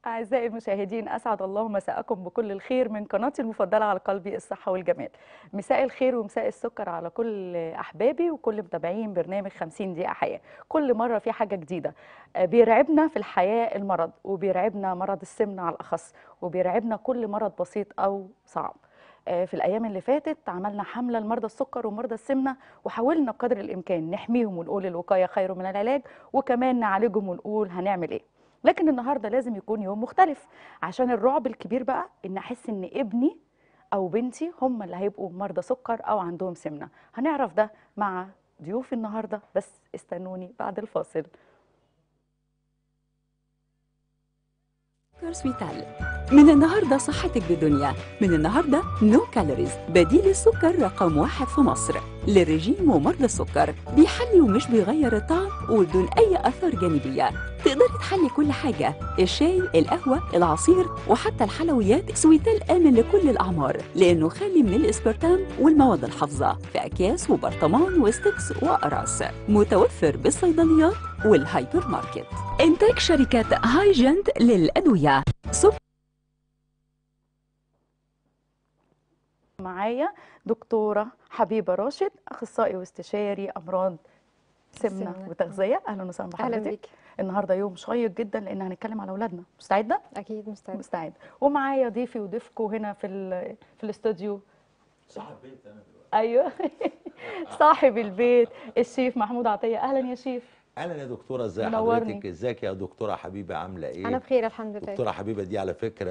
أعزائي المشاهدين أسعد الله مساءكم بكل الخير من قناتي المفضلة على قلبي الصحة والجمال مساء الخير ومساء السكر على كل أحبابي وكل متابعين برنامج 50 دقيقة حياة كل مرة في حاجة جديدة آه، بيرعبنا في الحياة المرض وبيرعبنا مرض السمنة على الأخص وبيرعبنا كل مرض بسيط أو صعب آه، في الأيام اللي فاتت عملنا حملة لمرضى السكر ومرضى السمنة وحاولنا بقدر الإمكان نحميهم ونقول الوقاية خير من العلاج وكمان نعالجهم ونقول هنعمل إيه لكن النهارده لازم يكون يوم مختلف عشان الرعب الكبير بقى ان احس ان ابني او بنتي هم اللي هيبقوا مرضى سكر او عندهم سمنه هنعرف ده مع ضيوف النهارده بس استنوني بعد الفاصل سكر سويتال من النهاردة صحتك بدنيا من النهاردة نو كالوريز بديل السكر رقم واحد في مصر للرجيم ومرضى السكر بيحلي ومش بيغير الطعم وبدون أي آثار جانبية تقدري تحلي كل حاجة الشاي القهوة العصير وحتى الحلويات سويتال آمن لكل الأعمار لأنه خالي من الإسبرتام والمواد الحافظة في أكياس وبرطمان وستيكس وأقراص متوفر بالصيدليات والهايبر ماركت إنتاج شركة هايجنت للأدوية سكر معايا دكتوره حبيبه راشد اخصائي واستشاري امراض سمنه السمنة. وتغذيه اهلا وسهلا اهلا بحضرتك بيكي النهارده يوم شيق جدا لان هنتكلم على اولادنا مستعده اكيد مستعد مستعد ومعايا ضيفي وضيفكم هنا في ال- في الاستوديو صاحب بيت انا دلوقتي ايوه صاحب البيت الشيف محمود عطيه اهلا يا شيف اهلا يا دكتوره ازي منورني. حضرتك ازيك يا دكتوره حبيبه عامله ايه انا بخير الحمد لله دكتوره حبيبه دي على فكره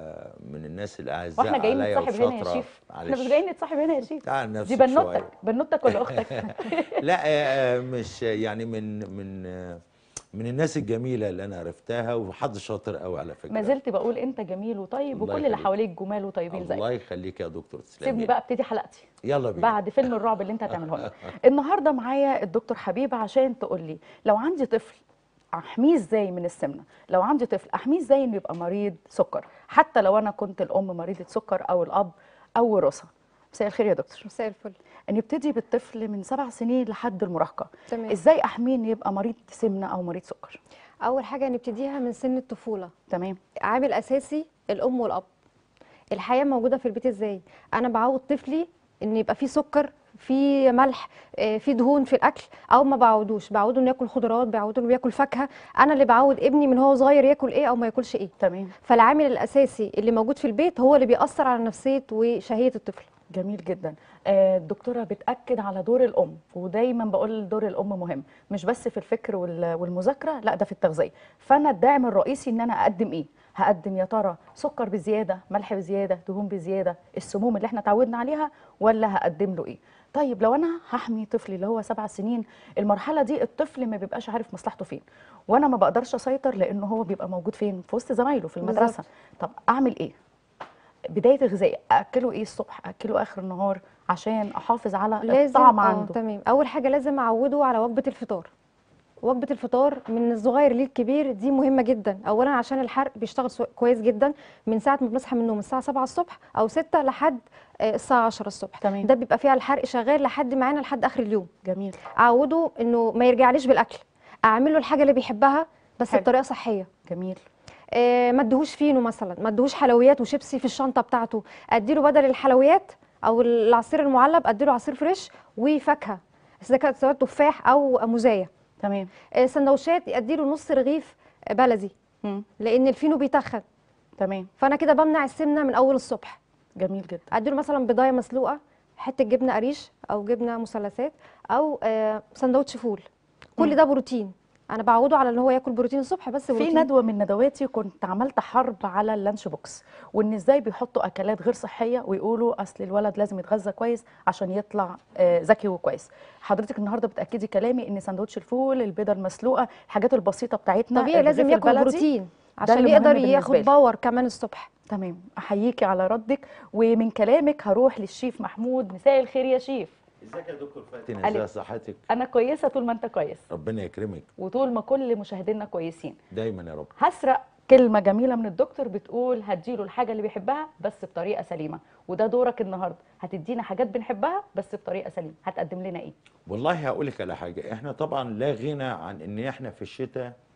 من الناس الاعزاء واحنا جايين عليا نتصاحب هنا يا وشاطرة. شيف احنا معلش. مش جايين نتصاحب هنا يا شيف تعال نفسك دي بنوتك شوية. بنوتك ولا اختك لا آه، مش يعني من من آه، من الناس الجميله اللي انا عرفتها وحد شاطر قوي على فكره ما زلت بقول انت جميل وطيب الله وكل اللي يخليك. حواليك جمال وطيبين زيك الله يخليك يا دكتور تسلمي سيبني بقى ابتدي حلقتي يلا بينا بعد فيلم الرعب اللي انت هتعمله لنا النهارده معايا الدكتور حبيبه عشان تقول لي لو عندي طفل احميه ازاي من السمنه لو عندي طفل احميه ازاي انه يبقى مريض سكر حتى لو انا كنت الام مريضه سكر او الاب او وراثه مساء الخير يا دكتور مساء الفل نبتدي بالطفل من سبع سنين لحد المراهقه تمام ازاي احميه انه يبقى مريض سمنه او مريض سكر اول حاجه نبتديها من سن الطفوله تمام عامل اساسي الام والاب الحياه موجوده في البيت ازاي انا بعود طفلي ان يبقى فيه سكر في ملح آه، في دهون في الاكل او ما بعودوش بعوده انه ياكل خضروات بعوده انه ياكل فاكهه انا اللي بعود ابني من هو صغير ياكل ايه او ما ياكلش ايه تمام فالعامل الاساسي اللي موجود في البيت هو اللي بيأثر على نفسيه وشهيه الطفل جميل جدا آه، الدكتوره بتاكد على دور الام ودايما بقول دور الام مهم مش بس في الفكر وال- والمذاكره لا ده في التغذيه فانا الداعم الرئيسي ان انا اقدم ايه هقدم يا ترى سكر بزياده ملح بزياده دهون بزياده السموم اللي احنا اتعودنا عليها ولا هقدم له ايه طيب لو انا هحمي طفلي اللي هو سبع سنين المرحله دي الطفل ما بيبقاش عارف مصلحته فين وانا ما بقدرش اسيطر لانه هو بيبقى موجود فين في وسط زمايله في المدرسه بالظبط. طب اعمل ايه بدايه الغذاء اكله ايه الصبح اكله اخر النهار عشان احافظ على لازم الطعم اه عنده تمام اول حاجه لازم اعوده على وجبه الفطار وجبه الفطار من الصغير للكبير دي مهمه جدا اولا عشان الحرق بيشتغل سو- كويس جدا من ساعه ما بنصحى من النوم الساعه 7 الصبح او 6 لحد آه، الساعه 10 الصبح تمام. ده بيبقى فيها الحرق شغال لحد معانا لحد اخر اليوم جميل اعوده انه ما يرجعليش بالاكل اعمل له الحاجه اللي بيحبها بس حلو. بطريقه صحيه جميل آه، ما اديهوش فينو مثلا ما اديهوش حلويات وشيبسي في الشنطه بتاعته اديله بدل الحلويات او العصير المعلب اديله عصير فريش وفاكهه اذا كانت سواء تفاح او موزايه تمام آه، سندوتشات اديله نص رغيف بلدي مم. لان الفينو بيتخن تمام فانا كده بمنع السمنه من اول الصبح جميل جدا اديله مثلا بضايه مسلوقه حته جبنه قريش او جبنه مثلثات او آه، سندوتش فول كل مم. ده بروتين انا بعوده على ان هو ياكل بروتين الصبح بس في بروتين ندوه من ندواتي كنت عملت حرب على اللانش بوكس وان ازاي بيحطوا اكلات غير صحيه ويقولوا اصل الولد لازم يتغذى كويس عشان يطلع آه، ذكي وكويس حضرتك النهارده بتاكدي كلامي ان سندوتش الفول البيضه المسلوقه الحاجات البسيطه بتاعتنا طبيعي لازم الرغيف ياكل البلدي. بروتين اللي عشان مهم يقدر بالنسبة ياخد لي. باور كمان الصبح تمام احييكي على ردك ومن كلامك هروح للشيف محمود مساء الخير يا شيف ازيك يا دكتور فاتن ألف. ازي صحتك انا كويسه طول ما انت كويس ربنا يكرمك وطول ما كل مشاهدينا كويسين دايما يا رب هسرق كلمه جميله من الدكتور بتقول هديله الحاجه اللي بيحبها بس بطريقه سليمه وده دورك النهارده هتدينا حاجات بنحبها بس بطريقه سليمه هتقدم لنا ايه والله هقول لك على حاجه احنا طبعا لا غنى عن ان احنا في الشتاء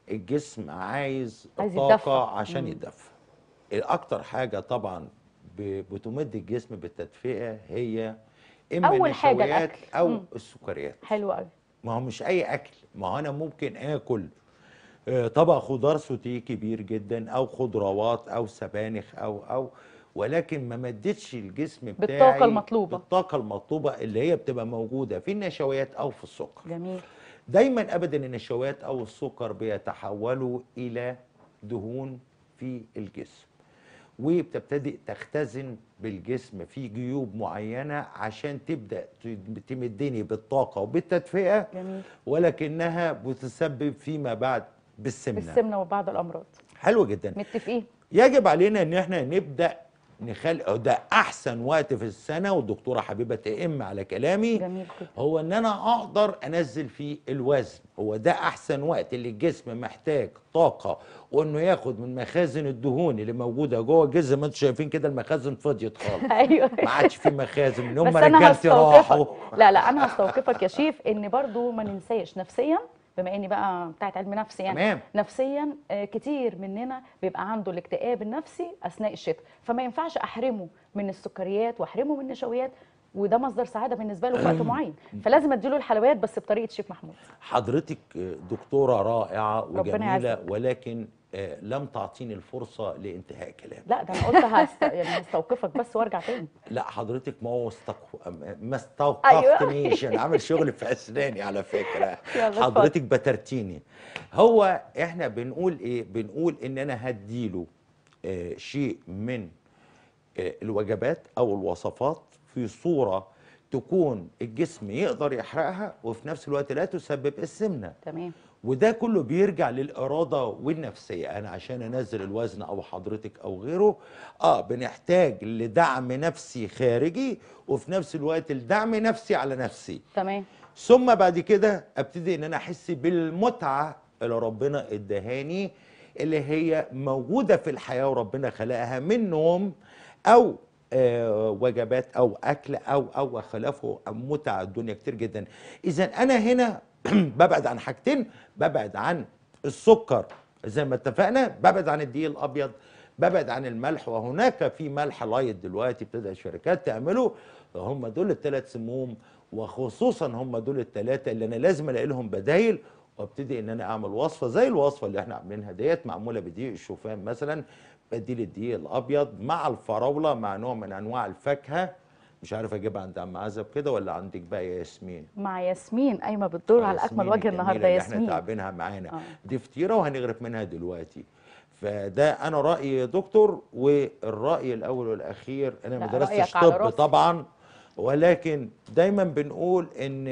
الجسم عايز عايز طاقه يتدفى. عشان مم. يتدفى الاكتر حاجه طبعا ب- بتمد الجسم بالتدفئه هي اما أول حاجة النشويات الأكل. او مم. السكريات حلو قوي ما هو مش اي اكل ما هو انا ممكن اكل آه، طبق خضار سوتيه كبير جدا او خضروات او سبانخ او او ولكن ما مدتش الجسم بتاعي بالطاقة المطلوبة. بالطاقه المطلوبه اللي هي بتبقى موجوده في النشويات او في السكر جميل دايما ابدا النشويات او السكر بيتحولوا الى دهون في الجسم وبتبتدئ تختزن بالجسم في جيوب معينه عشان تبدا ت- تمدني بالطاقه وبالتدفئه جميل ولكنها بتسبب فيما بعد بالسمنه, بالسمنه وبعض الامراض حلو جدا متفقين يجب علينا ان احنا نبدا نخلق ده احسن وقت في السنه والدكتوره حبيبه تئم على كلامي جميل جدا هو ان انا اقدر انزل فيه الوزن هو ده احسن وقت اللي الجسم محتاج طاقه وانه ياخد من مخازن الدهون اللي موجوده جوه الجسم زي ما انتم شايفين كده المخازن فضيت خالص ايوه ما عادش في مخازن من بس هم انا رجالتي راحوا هستوقفك لا لا انا هستوقفك يا شيف ان برضو ما ننساش نفسيا بما اني بقى بتاعت علم نفس يعني تمام. نفسيا آه، كتير مننا بيبقى عنده الاكتئاب النفسي اثناء الشتاء فما ينفعش احرمه من السكريات واحرمه من النشويات وده مصدر سعاده بالنسبه له في وقت معين فلازم اديله الحلويات بس بطريقه شيف محمود حضرتك دكتوره رائعه ربنا وجميله يعزك. ولكن آه، لم تعطيني الفرصه لانتهاء كلامي لا ده انا قلت هست... يعني هستوقفك بس وارجع تاني لا حضرتك ما هو استق... ما استوقفتنيش انا عامل شغل في اسناني على فكره يلا اتفضل. حضرتك بترتيني هو احنا بنقول ايه بنقول ان انا هديله آه شيء من آه الوجبات او الوصفات في صوره تكون الجسم يقدر يحرقها وفي نفس الوقت لا تسبب السمنه تمام وده كله بيرجع للإرادة والنفسية أنا عشان أنزل الوزن أو حضرتك أو غيره آه بنحتاج لدعم نفسي خارجي وفي نفس الوقت الدعم نفسي على نفسي تمام ثم بعد كده ابتدي ان انا احس بالمتعه اللي ربنا ادهاني اللي هي موجوده في الحياه وربنا خلقها من نوم او آه وجبات او اكل او او خلافه متع الدنيا كتير جدا اذا انا هنا ببعد عن حاجتين ببعد عن السكر زي ما اتفقنا ببعد عن الدقيق الابيض ببعد عن الملح وهناك في ملح لايت دلوقتي ابتدى الشركات تعمله هم دول الثلاث سموم وخصوصا هم دول الثلاثه اللي انا لازم الاقي لهم بدايل وابتدي ان انا اعمل وصفه زي الوصفه اللي احنا عاملينها ديت معموله بدقيق الشوفان مثلا بديل الدقيق الابيض مع الفراوله مع نوع من انواع الفاكهه مش عارف اجيبها عند عم عزب كده ولا عندك بقى يا ياسمين مع ياسمين قايمه بالدور على ياسمين اكمل وجه الجميلة النهارده اللي احنا ياسمين تعبينها معانا آه. دي فطيره وهنغرف منها دلوقتي فده انا رايي يا دكتور والراي الاول والاخير انا ما لا، درستش رأيك على طب راسي. طبعا ولكن دايما بنقول ان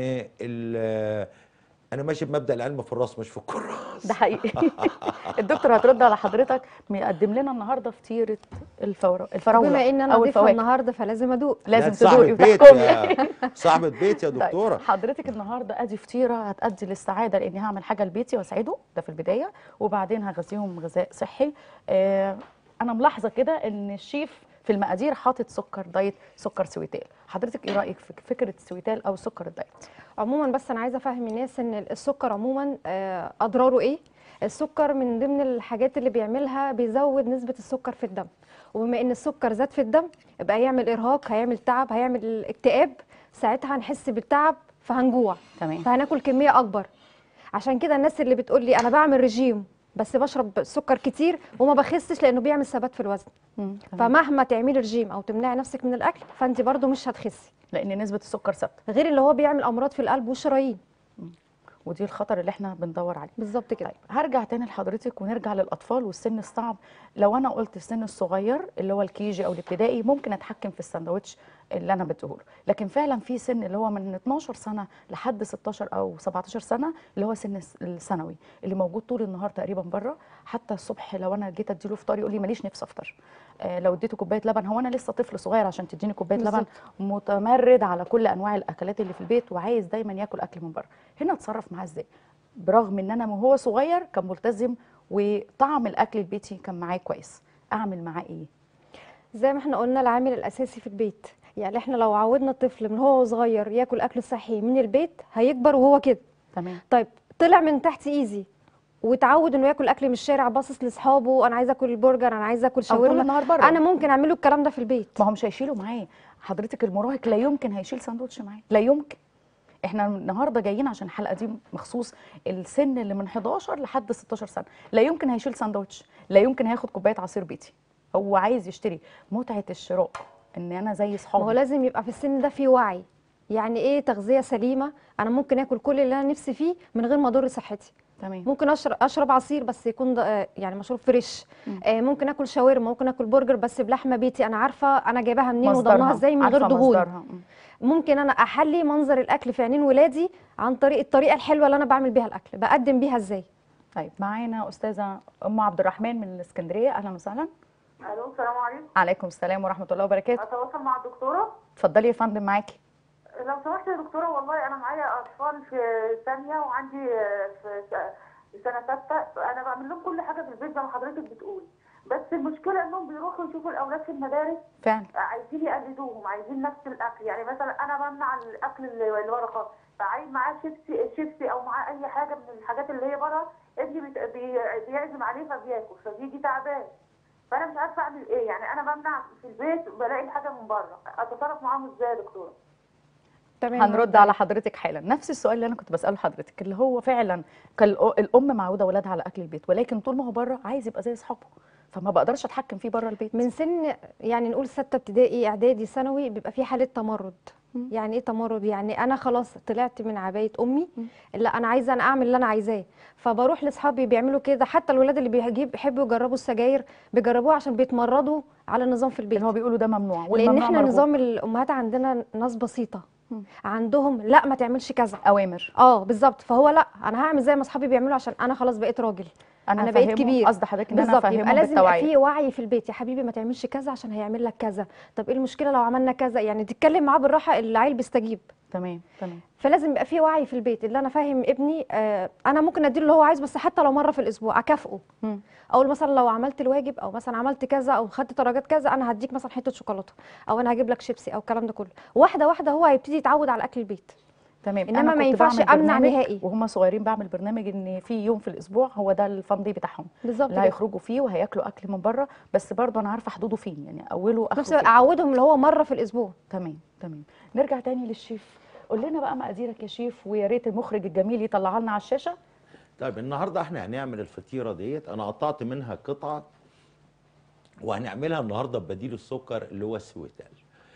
ال- انا ماشي بمبدا العلم في الراس مش في الكراس ده حقيقي الدكتور هترد على حضرتك مقدم لنا النهارده فطيره الفور... الفراوله بما ان انا او ضيفه الفواكه النهارده فلازم ادوق لازم لا، صاحبة تدوقي بيت وتحكمي يا صاحبة بيت يا طيب، دكتورة حضرتك النهارده ادي فطيره هتادي للسعاده لاني هعمل حاجه لبيتي واسعده ده في البدايه وبعدين هغذيهم غذاء صحي آه انا ملاحظه كده ان الشيف في المقادير حاطط سكر دايت سكر سويتال حضرتك ايه رايك في فكره السويتال او سكر الدايت عموما بس انا عايزه افهم الناس ان السكر عموما آه، اضراره ايه السكر من ضمن الحاجات اللي بيعملها بيزود نسبه السكر في الدم وبما ان السكر زاد في الدم يبقى هيعمل ارهاق هيعمل تعب هيعمل اكتئاب ساعتها هنحس بالتعب فهنجوع تمام فهناكل كميه اكبر عشان كده الناس اللي بتقول لي انا بعمل رجيم بس بشرب سكر كتير وما بخسش لانه بيعمل ثبات في الوزن مم، تمام. فمهما تعملي رجيم او تمنعي نفسك من الاكل فانت برضو مش هتخسي لان نسبه السكر ثابته غير اللي هو بيعمل امراض في القلب والشرايين ودي الخطر اللي احنا بندور عليه بالظبط كده طيب هرجع تاني لحضرتك ونرجع للاطفال والسن الصعب لو انا قلت السن الصغير اللي هو الكيجي او الابتدائي ممكن اتحكم في الساندوتش اللي انا بديهوله لكن فعلا في سن اللي هو من 12 سنه لحد 16 او 17 سنه اللي هو سن الس- الثانوي اللي موجود طول النهار تقريبا بره حتى الصبح لو انا جيت اديله فطار يقول لي ماليش نفسي افطر آه لو اديته كوبايه لبن هو انا لسه طفل صغير عشان تديني كوبايه لبن بالظبط. متمرد على كل انواع الاكلات اللي في البيت وعايز دايما ياكل اكل من بره هنا اتصرف معاه ازاي برغم ان انا وهو صغير كان ملتزم وطعم الاكل البيتي كان معاه كويس اعمل معاه ايه زي ما احنا قلنا العامل الاساسي في البيت يعني احنا لو عودنا الطفل من هو صغير ياكل اكل صحي من البيت هيكبر وهو كده تمام طيب طلع من تحت ايزي وتعود انه ياكل اكل من الشارع باصص لاصحابه انا عايزه اكل البرجر انا عايزه اكل او طول شاورما النهار بره انا ممكن اعمل له الكلام ده في البيت ما هو مش هيشيله معاه حضرتك المراهق لا يمكن هيشيل ساندوتش معاه لا يمكن احنا النهارده جايين عشان الحلقه دي مخصوص السن اللي من 11 لحد 16 سنه لا يمكن هيشيل ساندوتش لا يمكن هياخد كوبايه عصير بيتي هو عايز يشتري متعه الشراء ان انا زي ما هو اصحابي لازم يبقى في السن ده في وعي يعني ايه تغذيه سليمه انا ممكن اكل كل اللي انا نفسي فيه من غير ما اضر صحتي تمام ممكن اشرب اشرب عصير بس يكون ده آه، يعني مشروب فريش مم. آه، ممكن اكل شاورما ممكن اكل برجر بس بلحمه بيتي انا عارفه انا جايباها منين مصدرها. وضمنها ازاي من غير عارفة دهون مصدرها. مم. ممكن انا احلي منظر الاكل في عينين ولادي عن طريق الطريقه الحلوه اللي انا بعمل بيها الاكل بقدم بيها ازاي طيب معانا استاذه ام عبد الرحمن من الاسكندريه اهلا وسهلا الو السلام عليكم عليكم السلام ورحمه الله وبركاته اتواصل مع الدكتوره اتفضلي يا فندم معاكي لو سمحت يا دكتوره والله انا معايا اطفال في ثانيه وعندي آه، في س- في سنه ثالثه انا بعمل لهم كل حاجه في البيت زي ما حضرتك بتقول بس المشكله انهم بيروحوا يشوفوا الاولاد في المدارس فعلا عايزين يقلدوهم عايزين نفس الاكل يعني مثلا انا بمنع الاكل اللي اللي بره خالص فعايز معاه شيبسي شيبسي او معاه اي حاجه من الحاجات اللي هي بره ابني بيت- بي- بيعزم عليه فبياكل فبيجي تعبان فانا مش عارفه اعمل ايه يعني انا بمنع في البيت بلاقي الحاجه من بره اتصرف معاهم ازاي يا دكتوره تمام هنرد على حضرتك حالا نفس السؤال اللي انا كنت بساله حضرتك اللي هو فعلا كان الأ- الام معوده اولادها على اكل البيت ولكن طول ما هو بره عايز يبقى زي اصحابه فما بقدرش اتحكم فيه بره البيت من سن يعني نقول ستة ابتدائي اعدادي ثانوي بيبقى في حالة تمرد مم. يعني ايه تمرد يعني انا خلاص طلعت من عباية امي مم. لا انا عايزه انا اعمل اللي انا عايزاه فبروح لاصحابي بيعملوا كده حتى الولاد اللي بيجيب بيحبوا يجربوا السجاير بيجربوها عشان بيتمردوا على النظام في البيت اللي هو بيقولوا ده ممنوع لان والممنوع احنا مرغوب. نظام الامهات عندنا ناس بسيطه مم. عندهم لا ما تعملش كذا اوامر اه بالظبط فهو لا انا هعمل زي ما اصحابي بيعملوا عشان انا خلاص بقيت راجل أنا بقيت فاهمه- كبير. قصد حضرتك ان انا بالظبط يبقى افهمهم لازم يبقى بالتوعيه في وعي في البيت يا حبيبي ما تعملش كذا عشان هيعمل لك كذا طب ايه المشكله لو عملنا كذا يعني تتكلم معاه بالراحه العيل بيستجيب تمام تمام فلازم يبقى في وعي في البيت اللي انا فاهم ابني آه انا ممكن اديله اللي هو عايزه بس حتى لو مره في الاسبوع اكافئه مم. او مثلا لو عملت الواجب او مثلا عملت كذا او خدت درجات كذا انا هديك مثلا حته شوكولاته او انا هجيب لك شيبسي او الكلام ده كله واحده واحده هو هيبتدي يتعود على اكل البيت تمام إنما أنا ما كنت ينفعش بعمل أمنع برنامج نهائي. وهم صغيرين بعمل برنامج ان في يوم في الاسبوع هو ده الفان دي بتاعهم بالظبط اللي كده. هيخرجوا فيه وهياكلوا اكل من بره بس برضه انا عارفه حدوده فين يعني اوله في واخره نفس فين. الوقت اعودهم اللي هو مره في الاسبوع تمام تمام نرجع تاني للشيف قول لنا بقى مقاديرك يا شيف ويا ريت المخرج الجميل يطلعها لنا على الشاشه طيب النهارده احنا هنعمل الفطيره ديت انا قطعت منها قطعه وهنعملها النهارده ببديل السكر اللي هو السويتال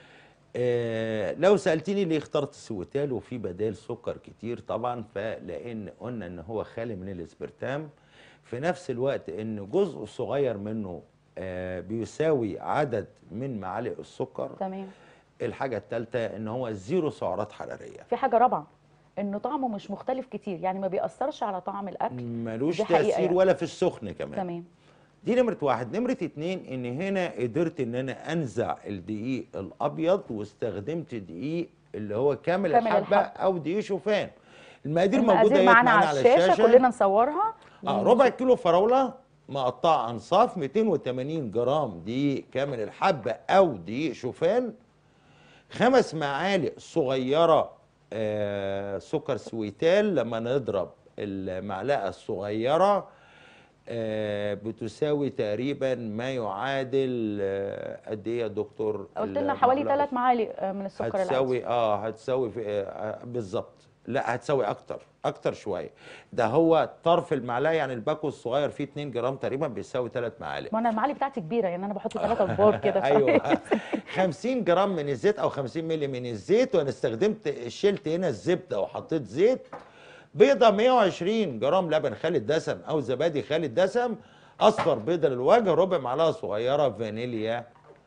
آه لو سالتني ليه اخترت السويتال وفي بدائل سكر كتير طبعا فلان قلنا ان هو خالي من الاسبرتام في نفس الوقت ان جزء صغير منه آه بيساوي عدد من معالق السكر تمام الحاجه الثالثه ان هو زيرو سعرات حراريه في حاجه رابعه انه طعمه مش مختلف كتير يعني ما بيأثرش على طعم الاكل ملوش دي حقيقة تاثير يعني. ولا في السخن كمان تمام دي نمرة واحد نمرة اتنين ان هنا قدرت ان انا انزع الدقيق الابيض واستخدمت دقيق اللي هو كامل, كامل الحبة الحبة. او دقيق شوفان المقادير موجودة المقادير اهي معانا على الشاشه كلنا نصورها اه ربع كيلو فراولة مقطع انصاف 280 جرام دقيق كامل الحبة او دقيق شوفان خمس معالق صغيرة آه سكر سويتال لما نضرب المعلقة الصغيرة آه بتساوي تقريبا ما يعادل آه قد ايه يا دكتور قلت لنا حوالي المعلقة ثلاث معالق آه، من السكر العادي هتساوي اه هتساوي في آه بالظبط لا هتساوي اكتر اكتر شويه ده هو طرف المعلقه يعني الباكو الصغير فيه 2 جرام تقريبا بيساوي 3 معالق ما انا المعالق بتاعتي كبيره يعني انا بحط ثلاثه كبار كده ايوه 50 جرام من الزيت او 50 مللي من الزيت وانا استخدمت شلت هنا الزبده وحطيت زيت بيضه 120 جرام لبن خالي الدسم او زبادي خالي الدسم اصفر بيضه للوجه ربع معلقه صغيره فانيليا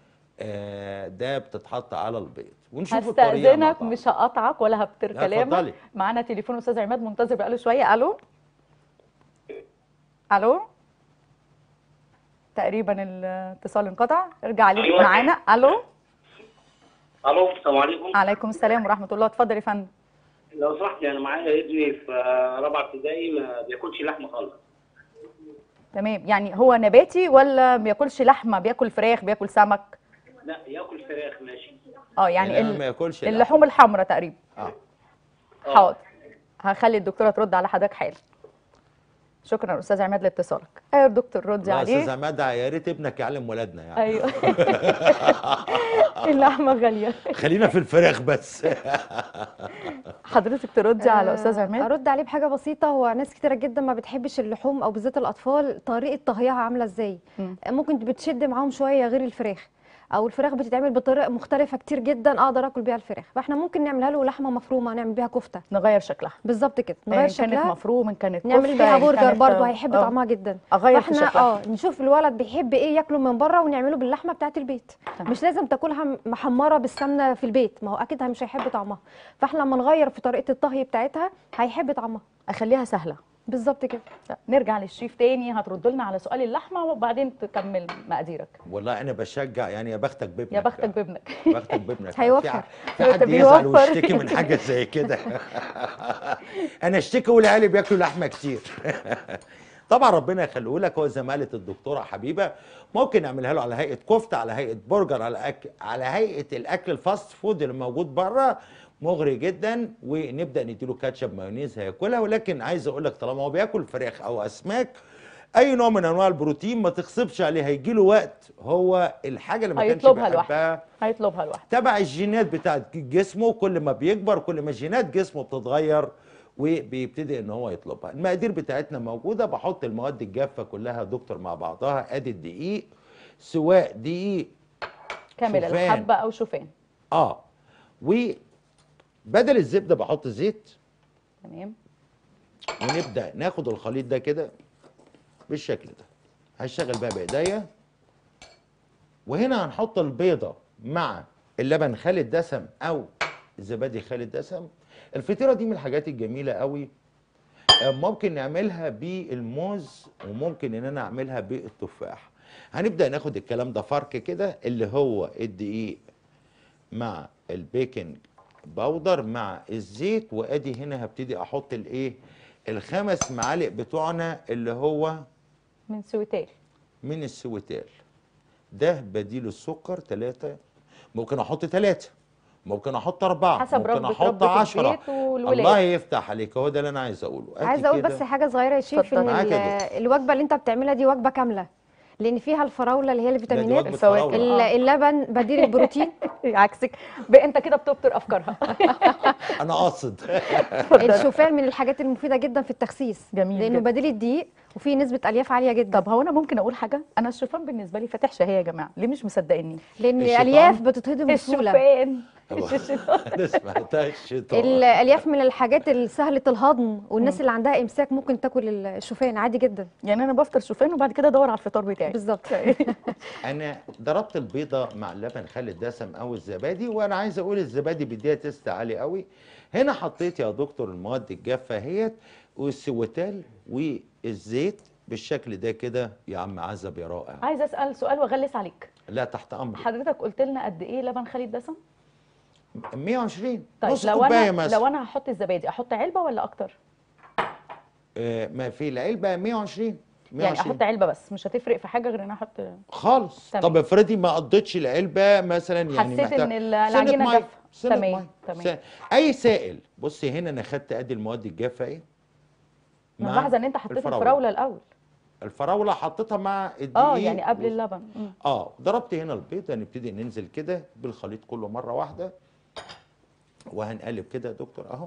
آه ده بتتحط على البيض ونشوف الطريقه مع هستأذنك بعض. مش هقطعك ولا هبتر لا، كلامك اتفضلي. معانا تليفون استاذ عماد منتظر بقاله شويه الو الو تقريبا الاتصال انقطع ارجع لي أيوة. معانا الو الو السلام عليكم عليكم السلام ورحمه الله اتفضل يا فندم لو سمحت انا معايا ابني في رابعه ابتدائي ما بياكلش لحمه خالص تمام يعني هو نباتي ولا ما بياكلش لحمه بياكل فراخ بياكل سمك لا ياكل فراخ ماشي اه يعني إنما ال- ما ياكلش لحم. اللحوم الحمراء تقريبا اه آه. حاضر هخلي الدكتوره ترد على حضرتك حالا شكرا استاذ عماد لاتصالك ايوه دكتور ردي لا استاذ عليه عماد يا ريت ابنك يعلم ولادنا يعني ايوه اللحمه غاليه خلينا في الفراخ بس حضرتك تردي على آه، استاذ عماد ارد عليه بحاجه بسيطه هو ناس كتيره جدا ما بتحبش اللحوم او بالذات الاطفال طريقه طهيها عامله ازاي مم. ممكن بتشد معاهم شويه غير الفراخ او الفراخ بتتعمل بطريقه مختلفه كتير جدا اقدر اكل بيها الفراخ فاحنا ممكن نعملها له لحمه مفرومه نعمل بيها كفته نغير شكلها بالظبط كده إن نغير كانت شكلها مفروم ان كانت نعمل كفتة، بيها إن برجر كانت- برضه هيحب آه. طعمها جدا اغير في فاحنا شكلها اه نشوف الولد بيحب ايه ياكله من بره ونعمله باللحمه بتاعه البيت تمام. مش لازم تاكلها م- محمره بالسمنه في البيت ما هو اكيد مش هيحب طعمها فاحنا لما نغير في طريقه الطهي بتاعتها هيحب طعمها اخليها سهله بالظبط كده نرجع للشيف تاني هترد لنا على سؤال اللحمه وبعدين تكمل مقاديرك والله انا بشجع يعني يا بختك بابنك يا بختك بابنك بختك بابنك هيوفر. في ح- في حد بيوفر. يزعل ويشتكي من حاجه زي كده انا اشتكي والعيال بياكلوا لحمه كتير طبعا ربنا يخليه لك هو زي ما قالت الدكتوره حبيبه ممكن نعملها له على هيئه كفته على هيئه برجر على أك... على هيئه الاكل الفاست فود اللي موجود بره مغري جدا ونبدا نديله كاتشب مايونيز هياكلها ولكن عايز اقول لك طالما هو بياكل فراخ او اسماك اي نوع من انواع البروتين ما تغصبش عليه هيجي له وقت هو الحاجه اللي ما كانش هيطلبها لوحده بيحبها هيطلبها لوحده تبع الجينات بتاعت جسمه كل ما بيكبر كل ما جينات جسمه بتتغير وبيبتدي ان هو يطلبها المقادير بتاعتنا موجوده بحط المواد الجافه كلها يا دكتور مع بعضها ادي الدقيق سواء دقيق كامل شوفان. الحبه او شوفان اه وبدل الزبده بحط زيت تمام ونبدا ناخد الخليط ده كده بالشكل ده هشتغل بقى بايديا وهنا هنحط البيضه مع اللبن خالي الدسم او الزبادي خالي الدسم الفطيره دي من الحاجات الجميله قوي آه، ممكن نعملها بالموز وممكن ان انا اعملها بالتفاح هنبدا ناخد الكلام ده فرك كده اللي هو الدقيق مع البيكنج باودر مع الزيت وادي هنا هبتدي احط الايه الخمس معالق بتوعنا اللي هو من سويتال من السويتال ده بديل السكر ثلاثة ممكن احط ثلاثة ممكن احط أربعة حسب ممكن رغبة احط ربة عشرة البيت والولاد. الله يفتح عليك هو ده اللي انا عايز اقوله أدي عايزه اقول كده. بس حاجه صغيره يا شيف اتفضل. ان معاك ال- يا دكتور. الوجبه اللي انت بتعملها دي وجبه كامله لان فيها الفراوله اللي هي ده دي الفيتامينات وجبة الفواكه. فراولة. ال- آه. اللبن بديل البروتين عكسك ب- انت كده بتبطر افكارها انا قاصد الشوفان من الحاجات المفيده جدا في التخسيس جميل لانه جدا. بديل الدقيق وفيه نسبه الياف عاليه جدا طب هو انا ممكن اقول حاجه انا الشوفان بالنسبه لي فاتح شهيه يا جماعه ليه مش مصدقيني لان الشيطان؟ الالياف بتتهضم بسهوله الشوفان انا سمعتها الشيطان الالياف من الحاجات السهله الهضم والناس اللي عندها امساك ممكن تاكل الشوفان عادي جدا يعني انا بفطر شوفان وبعد كده ادور على الفطار بتاعي بالظبط انا ضربت البيضه مع اللبن خالي الدسم او الزبادي وانا عايز اقول الزبادي بيديها تيست عالي قوي هنا حطيت يا دكتور المواد الجافه اهيت والسويتال والزيت بالشكل ده كده يا عم عزب يا رائع عايزه اسال سؤال واغلس عليك لا تحت امرك حضرتك قلت لنا قد ايه لبن خالي الدسم 120 طيب نص لو كوبايه انا مثلا لو انا هحط الزبادي احط علبه ولا اكتر آه ما في العلبه 120 يعني 120 احط علبه بس مش هتفرق في حاجه غير ان انا احط خالص تمام. طب افرضي ما قضيتش العلبه مثلا يعني حسيت محتاج إن ال- سنة العجينة مية، جافة. سنة تمام، مية. تمام. سنة. اي سائل بصي هنا انا خدت ادي المواد الجافه ايه انا مع ملاحظه ان انت حطيت الفراولة. الفراوله الاول الفراوله حطيتها مع الدقيق اه يعني قبل و- اللبن مم. اه ضربت هنا البيض هنبتدي ننزل كده بالخليط كله مره واحده وهنقلب كده يا دكتور اهو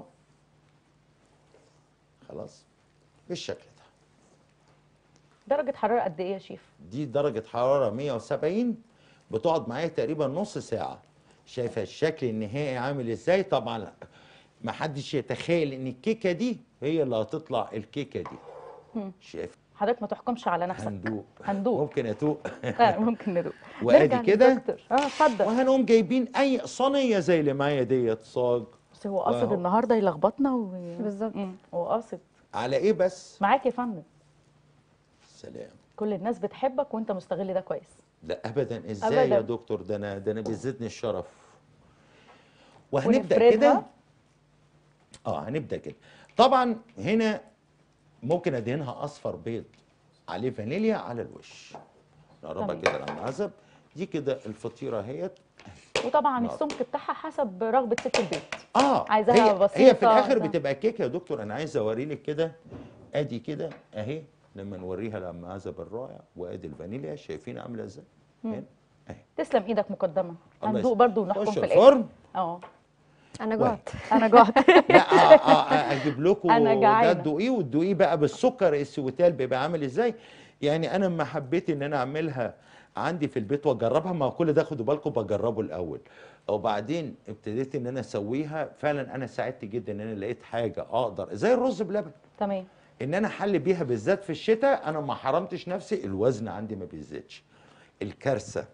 خلاص بالشكل ده درجه حراره قد ايه يا شيف دي درجة حرارة 170 بتقعد معايا تقريبا نص ساعة شايفة الشكل النهائي عامل ازاي طبعا ما حدش يتخيل ان الكيكة دي هي اللي هتطلع الكيكة دي مم. شايف حضرتك ما تحكمش على نفسك هندوق هندوق. ممكن اتوق آه ممكن ندوق وادي نرجع كده. للدكتور. اه اتفضل وهنقوم جايبين اي صينيه زي اللي معايا ديت صاج بس هو قاصد واو. النهارده يلخبطنا و... بالظبط. مم. هو قاصد على ايه بس معاك يا فندم سلام كل الناس بتحبك وانت مستغل ده كويس لا ابدا ازاي يا أبداً. دكتور ده انا ده انا بيزيدني الشرف وهنبدا ونفردها. كده اه هنبدا كده طبعا هنا ممكن ادهنها اصفر بيض عليه فانيليا على الوش نقربها تمام. كده لما عزب دي كده الفطيره اهيت وطبعا نعم. السمك بتاعها حسب رغبه ست البيت اه عايزاها هي هي في بسيطة، الاخر عايزاها- بتبقى كيكه يا دكتور انا عايز اوريلك كده ادي كده اهي لما نوريها للمعزب الرائع وادي الفانيليا شايفين عامله ازاي هنا اهي تسلم ايدك مقدما الله هندوق يسلمك. برضو ونحكم خش في الاخر الفرن اه انا جوعت انا جوعت لا آه آه اجيب لكم أنا ده جعانة. تدوقيه وتدوقيه بقى بالسكر السويتال بيبقى عامل ازاي يعني انا لما حبيت ان انا اعملها عندي في البيت واجربها ما هو كل ده خدوا بالكم بجربه الاول وبعدين ابتديت ان انا اسويها فعلا انا سعدت جدا ان انا لقيت حاجه اقدر زي الرز بلبن تمام ان انا احل بيها بالذات في الشتاء انا ما حرمتش نفسي الوزن عندي ما بيزيدش الكارثه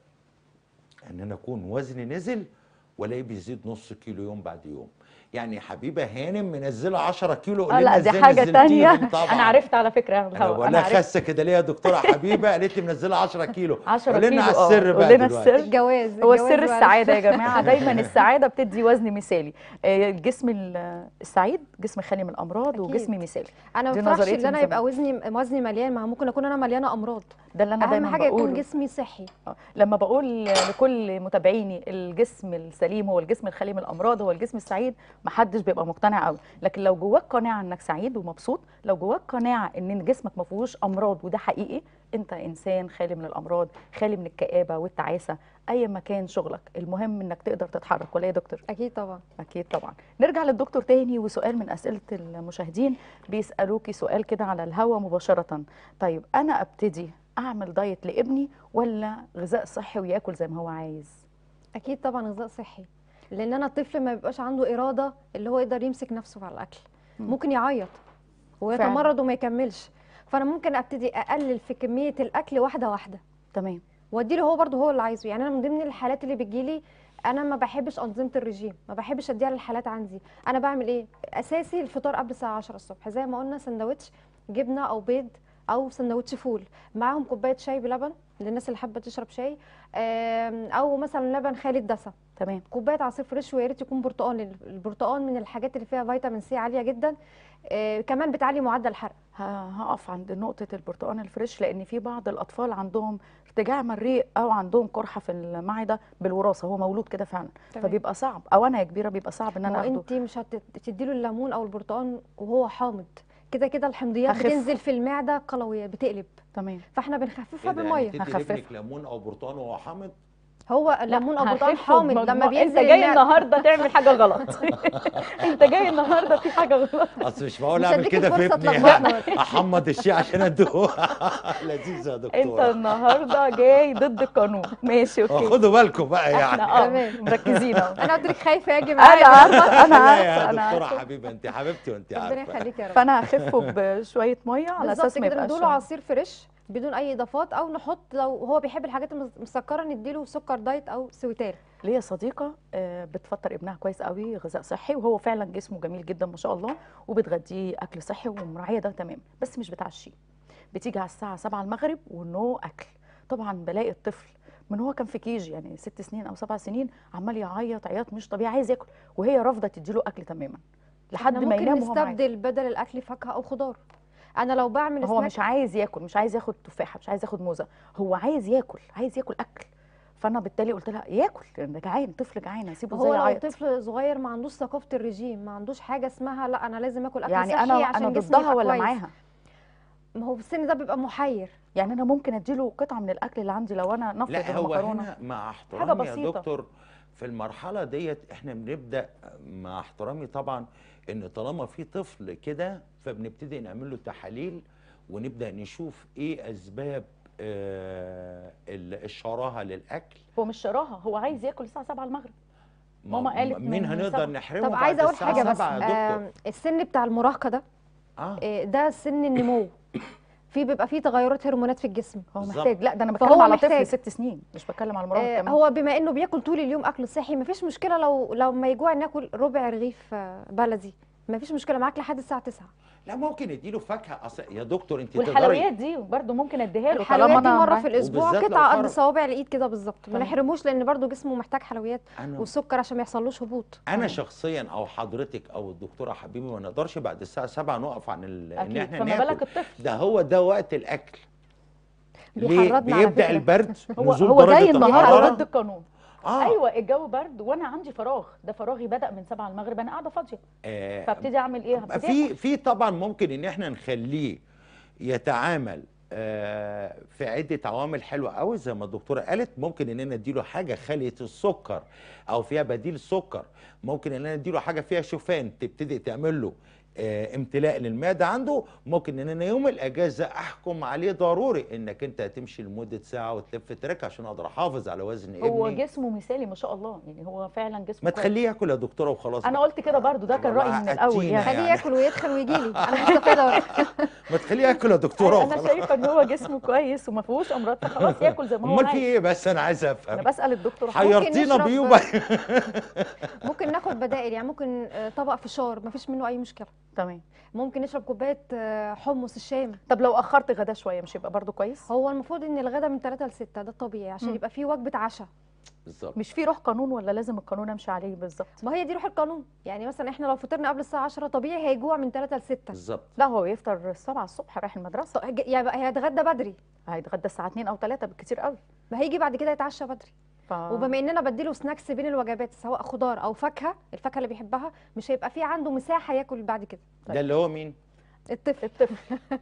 ان انا اكون وزني نزل والاقيه بيزيد نص كيلو يوم بعد يوم يعني حبيبه هانم منزله 10 كيلو اه قولي لا لنا دي ازاي حاجه نزلتيهم تانية طبعا انا عرفت على فكره انا الهوا. بقول لها عرفت خاسه كده ليه يا دكتوره حبيبه قالت لي منزله 10 كيلو 10 قولي لنا على كيلو، اه. السر قول بقى لنا دلوقتي السر. الجواز هو الجواز السر معلش. السعاده يا جماعه دايما السعاده بتدي وزن مثالي آه، الجسم ال- السعيد جسم خالي من الامراض أكيد. وجسم مثالي انا دي ما بفرحش نظريتي ان انا من يبقى وزني وزني مليان ما ممكن اكون انا مليانه امراض ده اللي انا اهم دايما حاجه يكون بقوله جسمي صحي آه، لما بقول لكل متابعيني الجسم السليم هو الجسم الخالي من الامراض هو الجسم السعيد محدش بيبقى مقتنع قوي لكن لو جواك قناعه انك سعيد ومبسوط لو جواك قناعه ان جسمك ما فيهوش امراض وده حقيقي انت انسان خالي من الامراض خالي من الكآبه والتعاسه اي مكان شغلك المهم انك تقدر تتحرك ولا إيه يا دكتور اكيد طبعا اكيد طبعا نرجع للدكتور تاني وسؤال من اسئله المشاهدين بيسالوكي سؤال كده على الهوا مباشره طيب انا ابتدي اعمل دايت لابني ولا غذاء صحي وياكل زي ما هو عايز اكيد طبعا غذاء صحي لان انا الطفل ما بيبقاش عنده اراده اللي هو يقدر يمسك نفسه على الاكل مم. ممكن يعيط ويتمرد وما يكملش فانا ممكن ابتدي اقلل في كميه الاكل واحده واحده تمام واديله هو برضه هو اللي عايزه يعني انا من ضمن الحالات اللي بتجيلي انا ما بحبش انظمه الرجيم ما بحبش اديها للحالات عندي انا بعمل ايه اساسي الفطار قبل الساعه 10 الصبح زي ما قلنا سندوتش جبنه او بيض او سندوتش فول معاهم كوبايه شاي بلبن للناس اللي حابه تشرب شاي آم، او مثلا لبن خالي الدسم تمام كوبايه عصير فريش ويا ريت يكون برتقال لأن البرتقال من الحاجات اللي فيها فيتامين سي عاليه جدا آه، كمان بتعلي معدل الحرق ه- هقف عند نقطة البرتقال الفريش لأن في بعض الأطفال عندهم ارتجاع مريء أو عندهم قرحة في المعدة بالوراثة هو مولود كده فعلا تمام. فبيبقى صعب أو أنا يا كبيرة بيبقى صعب إن ما أنا هو أخده انت مش هتديله الليمون او البرتقال وهو حامض كده كده الحمضيات هخف. بتنزل في المعده قلويه بتقلب تمام فاحنا بنخففها إيه ده؟ بالميه يعني تدي هخففها. لابنك ليمون او برتقال وهو حامض هو الليمون او برتقال هخفه حامض بمجموع- لما بينزل انت جاي المعدة. النهارده تعمل حاجه غلط انت جاي النهارده في حاجه غلط اصل مش معقول مش اعمل هديك كده في الفرصة ابني تلخبطنا. احمض الشيء عشان ادوه لذيذ يا انت دكتوره النهارده جاي ضد القانون ماشي اوكي خدوا بالكم بقى يعني احنا اه تمام. مركزين اهو انا قلت لك خايفه اجي انا معايا عارفه انا لا عارفه يا انا دكتوره عارفه حبيبه انت حبيبتي وانت ربنا عارفه يخليك يا رب فانا هخفه بشويه ميه على بالظبط اساس ما كده يبقاش نديله عصير فريش بدون اي اضافات او نحط لو هو بيحب الحاجات المسكره نديله سكر دايت او سويتال ليا صديقه آه، بتفطر ابنها كويس قوي غذاء صحي وهو فعلا جسمه جميل جدا ما شاء الله وبتغذيه اكل صحي ومراعيه ده تمام بس مش بتعشيه بتيجي على الساعه 7 المغرب ونو اكل طبعا بلاقي الطفل من هو كان في كيجي يعني ست سنين او سبع سنين عمال يعيط عياط مش طبيعي عايز ياكل وهي رافضه تديله اكل تماما لحد احنا ما ممكن ينام وهو معاك. نستبدل بدل الاكل فاكهه او خضار انا لو بعمل هو سناك مش عايز ياكل مش عايز ياخد تفاحه مش عايز ياخد موزه هو عايز ياكل عايز ياكل اكل فانا بالتالي قلت لها ياكل لان ده جعان طفل جعان اسيبه هو ازاي لو يعيط طفل صغير ما عندوش ثقافه الرجيم ما عندوش حاجه اسمها لا انا لازم اكل اكل يعني صحي انا عشان انا جسمي ضدها يبقى ولا كويس. معاها ما هو في السن ده بيبقى محير يعني انا ممكن اديله قطعه من الاكل اللي عندي لو انا نفرض لا هو المكرونه هنا مع حاجة احترامي يا بسيطة. دكتور في المرحلة ديت احنا بنبدأ مع احترامي طبعا ان طالما في طفل كده فبنبتدي نعمل له تحاليل ونبدأ نشوف ايه اسباب آه ال- الشراهة للاكل هو مش شراهه هو عايز ياكل الساعه 7 المغرب ما- ماما قالت مين من هنقدر سبعة. نحرمه طب بعد عايزه اقول الساعة حاجه بس 7 يا دكتور آم، السن بتاع المراهقه ده اه آه، ده سن النمو في بيبقى فيه تغيرات هرمونات في الجسم هو بالظبط. محتاج لا ده انا فهو بتكلم على محتاج. طفل ست سنين مش بتكلم على مراهق آه، كمان هو بما انه بياكل طول اليوم اكل صحي مفيش مشكله لو لو ما يجوع ناكل ربع رغيف آه، بلدي مفيش مشكله معاك لحد الساعه 9 لا ممكن نديله فاكهة أصل يا دكتور انت والحلويات دي برضو ممكن اديها له الحلويات دي أنا مره معاه. في الاسبوع وبالذات لو قطعه قد فرق. صوابع الايد كده بالظبط ما تمام. نحرموش لان برضو جسمه محتاج حلويات انا والسكر عشان ما يحصلوش هبوط انا شخصيا او حضرتك او الدكتوره حبيبي ما نقدرش بعد الساعه 7 نقف عن ال... ان اكيد احنا فما ناكل بالك الطفل ده هو ده وقت الاكل ليه بيحرضنا على بيبدا فكرة. البرد هو نزول هو درجة جاي النهارده الحرارة. ضد القانون اه ايوه الجو برد وانا عندي فراغ ده فراغي بدا من 7 المغرب انا قاعده فاضيه آه، فابتدي اعمل ايه هبتدي في في طبعا ممكن ان احنا نخليه يتعامل آه، في عده عوامل حلوه قوي زي ما الدكتوره قالت ممكن ان انا اديله حاجه خاليه السكر او فيها بديل سكر ممكن ان انا اديله حاجه فيها شوفان تبتدي تعمل له آه، امتلاء للمعده عنده ممكن ان انا يوم الاجازه احكم عليه ضروري انك انت هتمشي لمده ساعه وتلف تراك عشان اقدر احافظ على وزن هو ابني جسمه مثالي ما شاء الله يعني هو فعلا جسمه ما كويس. تخليه ياكل يا دكتوره وخلاص انا بقى. قلت كده برضو ده كان رايي من والله الاول عقدتينا يعني خليه يعني. ياكل ويدخل ويجي لي انا مستفاده ما تخليه ياكل يا دكتوره انا وخلاص شايفه ان هو جسمه كويس وما فيهوش امراض فخلاص ياكل زي ما هو امال في عايز ايه بس انا عايز انا افهم بسال الدكتور حضرتك. حيرتينا نشرب- بيه وبعد ممكن ناخد بدائل يعني ممكن آه، طبق فشار مفيش منه اي مشكله تمام ممكن نشرب كوبايه آه، حمص الشام طب لو اخرت غدا شويه مش يبقى برضو كويس هو المفروض ان الغدا من 3 ل 6 ده الطبيعي عشان مم. يبقى فيه وجبه عشاء بالظبط مش في روح قانون ولا لازم القانون امشي عليه بالظبط ما هي دي روح القانون يعني مثلا احنا لو فطرنا قبل الساعه 10 طبيعي هيجوع من 3 ل 6 بالظبط لا هو يفطر السبعة الصبح رايح المدرسه يبقى هيتغدى بدري هيتغدى الساعه 2 او 3 بالكتير قوي ما هيجي بعد كده يتعشى بدري ف... وبما اننا بديله سناكس بين الوجبات سواء خضار او فاكهه الفاكهه اللي بيحبها مش هيبقى في عنده مساحه ياكل بعد كده ده اللي هو مين الطفل الطفل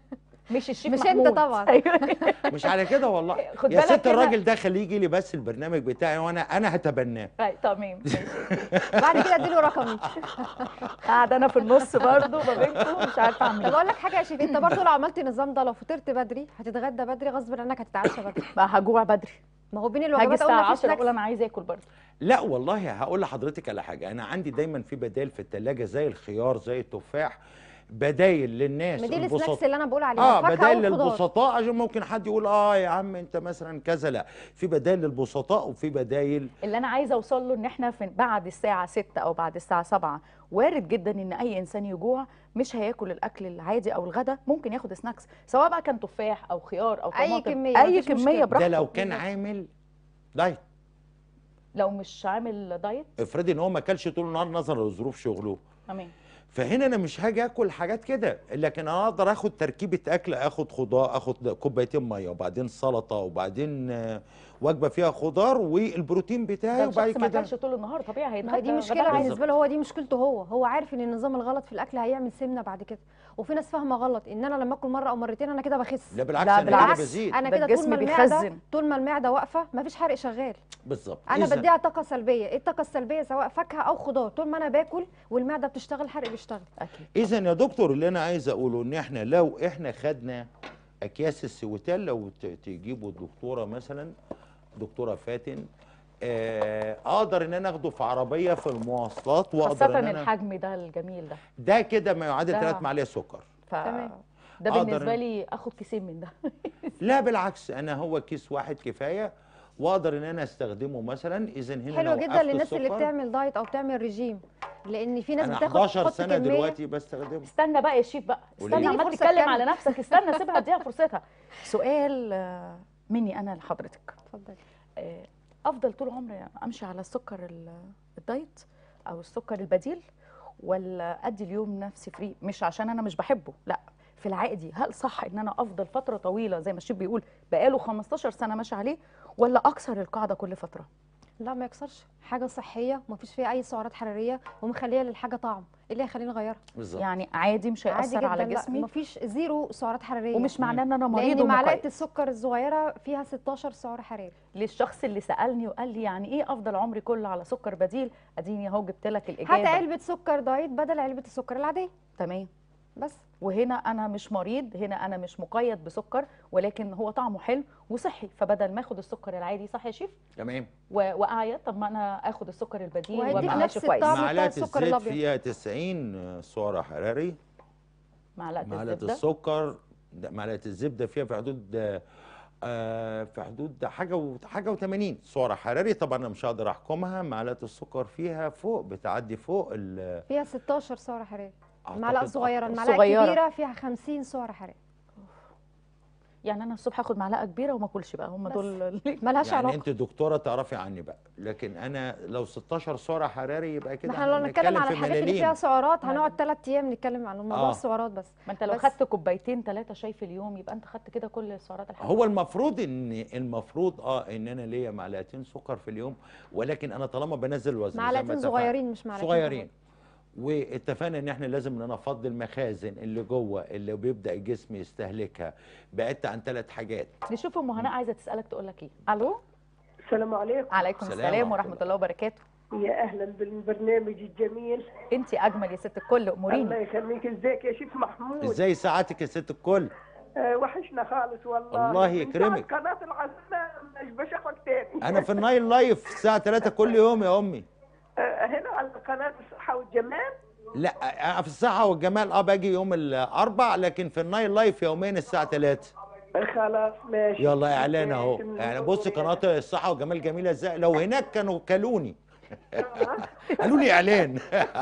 مش الشيف مش محمود. انت طبعا. ايوه مش على كده والله خد يا بالك ست كده. الراجل ده خليه يجي لي بس البرنامج بتاعي وانا انا هتبناه أي، تمام ماشي. بعد كده اديله رقمي قاعده انا في النص برضو ما بينكم مش عارفه اعمل طب ايه اقول لك حاجه يا شيف انت برضه لو عملت النظام ده لو فطرت بدري هتتغدى بدري غصب عنك هتتعشى بدري بقى هجوع بدري ما هو بين هاجي الوجبات الساعه قلنا في 10 اقول سناكس انا عايزه اكل برضو لا والله هقول لحضرتك على حاجه انا عندي دايما في بدائل في الثلاجه زي الخيار زي التفاح بدايل للناس ما دي البسط- السناكس اللي انا بقول عليها اه فاكهة بدائل وخضار. للبسطاء عشان ممكن حد يقول اه يا عم انت مثلا كذا لا في بدائل للبسطاء وفي بدائل اللي انا عايزه اوصل له ان احنا في بعد الساعه 6 او بعد الساعه 7 وارد جدا ان اي انسان يجوع مش هياكل الاكل العادي او الغدا ممكن ياخد سناكس سواء بقى كان تفاح او خيار او أي طماطم كمية، اي مفيش كميه مشكلة. براحته ده لو كان عامل دايت لو مش عامل دايت افرضي ان هو ما اكلش طول النهار نظرا لظروف شغله تمام فهنا انا مش هاجي اكل حاجات كده لكن انا اقدر اخد تركيبه اكل اخد خضار اخد كوبايتين ميه وبعدين سلطه وبعدين آه، وجبه فيها خضار والبروتين بتاعي ده وبعد الشخص ما كده اكلش طول النهار طبيعي ما هي هيتغدى دي مشكله غدا عادي. بالنسبه له هو دي مشكلته هو هو عارف ان النظام الغلط في الاكل هيعمل سمنه بعد كده وفي ناس فاهمه غلط ان انا لما اكل مره او مرتين انا كده بخس لا بالعكس لا انا كده بالعكس. بزيد انا ده كده طول الجسم ما المعده بيخزن. طول ما المعده واقفه مفيش حرق شغال بالظبط انا إذا- بديها طاقه سلبيه ايه الطاقه السلبيه سواء فاكهه او خضار طول ما انا باكل والمعده بتشتغل الحرق بيشتغل اكيد اذا يا دكتور اللي انا عايز اقوله ان احنا لو احنا خدنا اكياس السويتال لو ت- تجيبوا الدكتوره مثلا دكتوره فاتن آه، اقدر ان انا اخده في عربيه في المواصلات واقدر خاصه ان انا الحجم ده الجميل ده ده كده ما يعادل ده- 3 معالق سكر ف تمام. ده أقدر بالنسبه إن- لي اخد كيسين من ده لا بالعكس انا هو كيس واحد كفايه واقدر ان انا استخدمه مثلا اذا هنا حلو لو جدا وقفت للناس اللي السكر، بتعمل دايت او بتعمل ريجيم لان في ناس انا بتاخد 11 تحط سنه كمية دلوقتي بستخدمه استنى بقى يا شيف بقى قولي استنى لي. عمال فرصة تتكلم تكمل. على نفسك استنى سيبها اديها فرصتها سؤال آه، مني انا لحضرتك اتفضلي آه، افضل طول عمري امشي على السكر ال- الدايت او السكر البديل ولا ادي اليوم نفسي فري مش عشان انا مش بحبه لا في العادي هل صح ان انا افضل فتره طويله زي ما الشيف بيقول بقاله 15 سنه ماشي عليه ولا اكسر القاعده كل فتره لا ما يكسرش حاجه صحيه ومفيش فيها اي سعرات حراريه ومخليه للحاجه طعم ايه اللي هيخليني اغيرها بالظبط يعني عادي مش عادي هيأثر جدا على لا جسمي مفيش زيرو سعرات حراريه ومش معناه ان انا مريض لان معلقه ومقيد السكر الصغيره فيها 16 سعر حراري للشخص اللي سالني وقال لي يعني ايه افضل عمري كله على سكر بديل اديني اهو جبت لك هات الاجابه علبه سكر دايت بدل علبه السكر العاديه تمام بس وهنا انا مش مريض هنا انا مش مقيد بسكر ولكن هو طعمه حلو وصحي فبدل ما اخد السكر العادي صح يا شيف تمام و- واعيط طب ما انا اخد السكر البديل وهيديك وابقى نفس ماشي كويس الطعم. بتاع معلقه السكر الزيت الأبيض. فيها 90 سعر حراري معلقه معلقه الزبده السكر ده معلقه الزبده فيها في حدود آه في حدود حاجه و حاجه و80 سعر حراري طبعا انا مش هقدر احكمها معلقه السكر فيها فوق بتعدي فوق ال فيها 16 سعر حراري أعتقد معلقه صغيره أكتر. المعلقه صغيرة. الكبيره فيها 50 سعر حراري يعني انا الصبح اخد معلقه كبيره وما اكلش بقى هم بس. دول اللي- ملهاش يعني علاقه انت دكتوره تعرفي عني بقى لكن انا لو 16 سعر حراري يبقى ما كده احنا لو نتكلم على في الحاجات اللي ملاليم. فيها سعرات ما هنقعد ده. ثلاث ايام نتكلم عن موضوع آه. السعرات بس ما انت لو بس- خدت كوبايتين ثلاثه شاي في اليوم يبقى انت خدت كده كل السعرات الحراريه هو المفروض ان المفروض اه ان انا ليا معلقتين سكر في اليوم ولكن انا طالما بنزل الوزن زي ما معلقتين اتفقنا. صغيرين مش معلقتين صغيرين واتفقنا ان احنا لازم ان انا افضي المخازن اللي جوه اللي بيبدا الجسم يستهلكها بعدت عن ثلاث حاجات نشوف ام هناء عايزه تسالك تقول لك ايه الو السلام عليكم عليكم سلام السلام ورحمة ورحمه الله. الله وبركاته يا اهلا بالبرنامج الجميل انت اجمل يا ست الكل الله اموريني يخليك ازيك يا شيخ محمود ازاي ساعاتك يا ست الكل آه وحشنا خالص والله الله من يكرمك. ساعة قناة العزمة مش بشوفك تاني انا في النايل لايف الساعه 3 كل يوم يا امي آه هنا على قناة الصحة والجمال لا أنا في الصحه والجمال اه باجي يوم الاربع لكن في النايل لايف يومين الساعه 3 آه خلاص ماشي يلا اعلان اهو ماشي، يعني بص قناه الصحه والجمال جميله ازاي لو هناك كانوا كلوني قالوا لي اعلان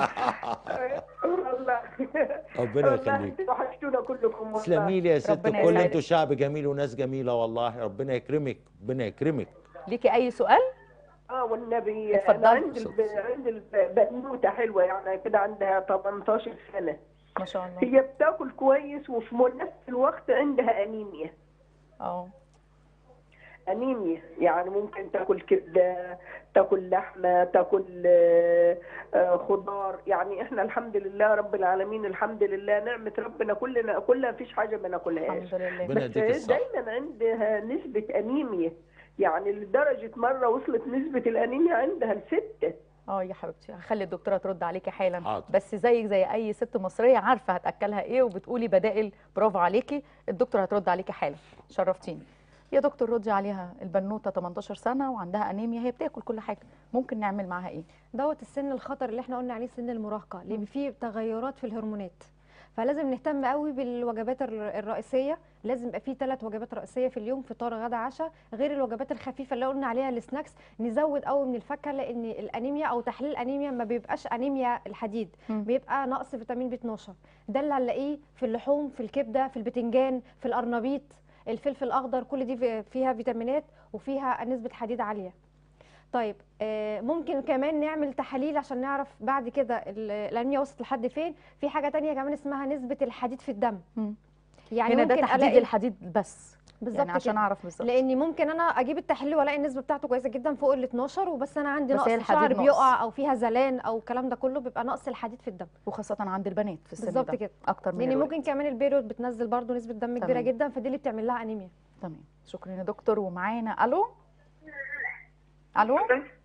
والله ربنا والله يخليك. وحشتونا كلكم والله تسلمي لي يا ست ربنا الكل يسعدك. انتوا شعب جميل وناس جميله والله ربنا يكرمك ربنا يكرمك ليكي اي سؤال اه والنبي اتفضل. انا عندي الب... عندي البنوته حلوه يعني كده عندها 18 سنه ما شاء الله هي بتاكل كويس وفي نفس الوقت عندها انيميا اه انيميا يعني ممكن تاكل كبده تاكل لحمه تاكل آه، آه، خضار يعني احنا الحمد لله رب العالمين الحمد لله نعمه ربنا كلنا كلها مفيش حاجه ما ناكلهاش الحمد لله ربنا بس يديك الصحة. دايما عندها نسبه انيميا يعني لدرجه مره وصلت نسبه الانيميا عندها لسته اه يا حبيبتي هخلي الدكتوره ترد عليكي حالا حاضر. بس زيك زي اي ست مصريه عارفه هتاكلها ايه وبتقولي بدائل برافو عليكي الدكتور هترد عليكي حالا شرفتيني يا دكتور ردي عليها البنوته 18 سنه وعندها انيميا هي بتاكل كل حاجه ممكن نعمل معاها ايه دوت السن الخطر اللي احنا قلنا عليه سن المراهقه لان فيه تغيرات في الهرمونات فلازم نهتم قوي بالوجبات الر- الرئيسيه لازم يبقى فيه ثلاث وجبات رئيسيه في اليوم فطار غدا عشاء غير الوجبات الخفيفه اللي قلنا عليها السناكس نزود قوي من الفاكهه لان الانيميا او تحليل الانيميا ما بيبقاش انيميا الحديد مم. بيبقى نقص فيتامين بي 12 ده اللي هنلاقيه في اللحوم في الكبده في البتنجان في القرنبيط الفلفل الاخضر كل دي في- فيها فيتامينات وفيها نسبه حديد عاليه طيب آه، ممكن كمان نعمل تحاليل عشان نعرف بعد كده ال- الانيميا وصلت لحد فين في حاجه تانية كمان اسمها نسبه الحديد في الدم مم. يعني هنا ده ممكن تحديد الاقي الحديد بس بالظبط يعني عشان كده. اعرف بالظبط لاني ممكن انا اجيب التحليل والاقي النسبه بتاعته كويسه جدا فوق ال 12 وبس انا عندي بس هي نقص الحديد شعر نقص. بيقع او فيها زلان او الكلام ده كله بيبقى نقص الحديد في الدم وخاصه عند البنات في السن بالظبط ده كده. اكتر من لان الولاد. ممكن كمان البيريود بتنزل برضو نسبه دم كبيره تمام. جدا فدي اللي بتعمل لها انيميا تمام شكرا يا دكتور ومعانا الو الو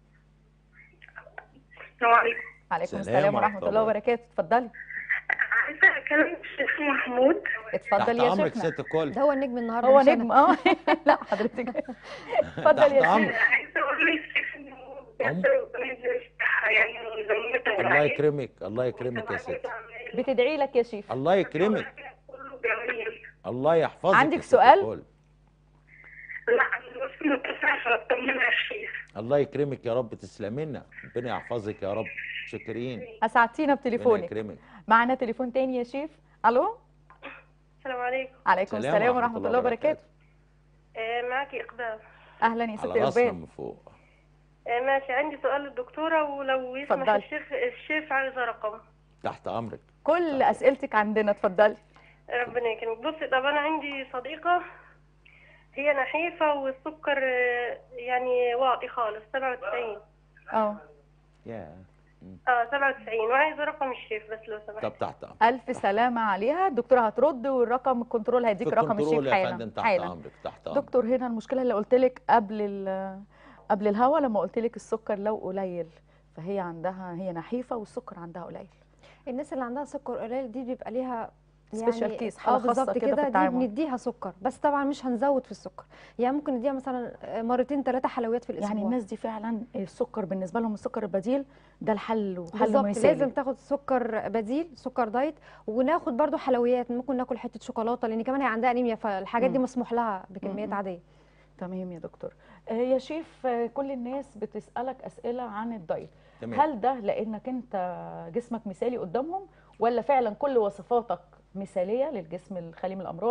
السلام عليكم عليكم سلام السلام ورحمة ورحمه الله الله. وبركاته اتفضلي عايزة أكلم الشيخ محمود اتفضل تحت يا امرك شيخنا ست الكل ده هو النجم النهارده هو مش أنا. نجم اه لا حضرتك اتفضل تحت يا امرك شيخ عايزة أقول للشيخ إن هو أم. بجد ربنا يفتح يعني زميلته الله يكرمك الله يكرمك يا ست بتدعي لك يا شيخ الله يكرمك كله جميل الله يحفظك عندك يا ست سؤال؟ الكل. لا أنا بس متسعة فأطمنها الشيخ الله يكرمك يا رب تسلمي لنا ربنا يحفظك يا رب شكرين اسعدتينا ربنا بتليفونك يكرمك معانا تليفون تاني يا شيف الو السلام عليكم عليكم سلام السلام ورحمة ورحمه الله الله وبركاته آه معاكي إقبال اهلا يا ست على راسنا ربان من فوق آه ماشي عندي سؤال للدكتورة ولو يسمح اتفضلي. الشيخ الشيخ عايزة رقم تحت امرك كل اسئلتك عندنا اتفضلي ربنا يكرمك بصي طب أنا عندي صديقة هي نحيفة والسكر آه، يعني واطي خالص 97 اه يا اه 97 وعايزة رقم الشيخ بس لو سمحت طب تحت امرك الف سلامه عليها الدكتوره هترد والرقم الكنترول هيديك في رقم الكنترول الشيخ يا حالا فندم تحت حالا امرك تحت امرك دكتور هنا المشكله اللي قلت لك قبل ال- قبل الهوا لما قلت لك السكر لو قليل فهي عندها هي نحيفه والسكر عندها قليل الناس اللي عندها سكر قليل دي بيبقى ليها سبيشال كيس حاله اه خاصه بالظبط كده في كده دي التعامل بنديها سكر بس طبعا مش هنزود في السكر يعني ممكن نديها مثلا مرتين ثلاثه حلويات في الاسبوع يعني الناس دي فعلا السكر بالنسبه لهم السكر البديل ده الحل وحل بالظبط مثالي لازم تاخد سكر بديل سكر دايت وناخد برضو حلويات ممكن ناكل حته شوكولاته لان كمان هي عندها انيميا فالحاجات دي مم. مسموح لها بكميات مم. عاديه تمام يا دكتور آه، يا شيف آه، كل الناس بتسالك اسئله عن الدايت تمام هل ده لانك انت جسمك مثالي قدامهم ولا فعلا كل وصفاتك مثاليه للجسم الخالي من الامراض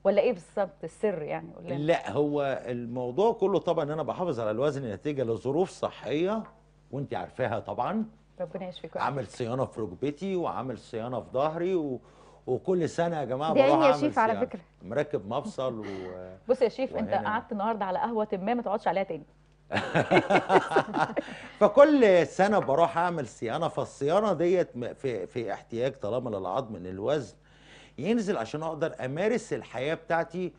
ولا ايه بالظبط السر يعني قول لنا لا هو الموضوع كله طبعا ان انا بحافظ على الوزن نتيجه لظروف صحيه وانت عارفاها طبعا ربنا يشفيك ويعافيك. عامل صيانه في ركبتي وعامل صيانه في ظهري و... وكل سنه يا جماعه دي بروح عيني يا أعمل شيف على صيانة. فكرة. مركب مفصل و... بص يا شيف انت وهنا- قعدت النهارده على قهوه ما ما تقعدش عليها تاني فكل سنه بروح اعمل صيانه فالصيانه ديت م- في في احتياج طالما للعظم من الوزن ينزل عشان اقدر امارس الحياه بتاعتي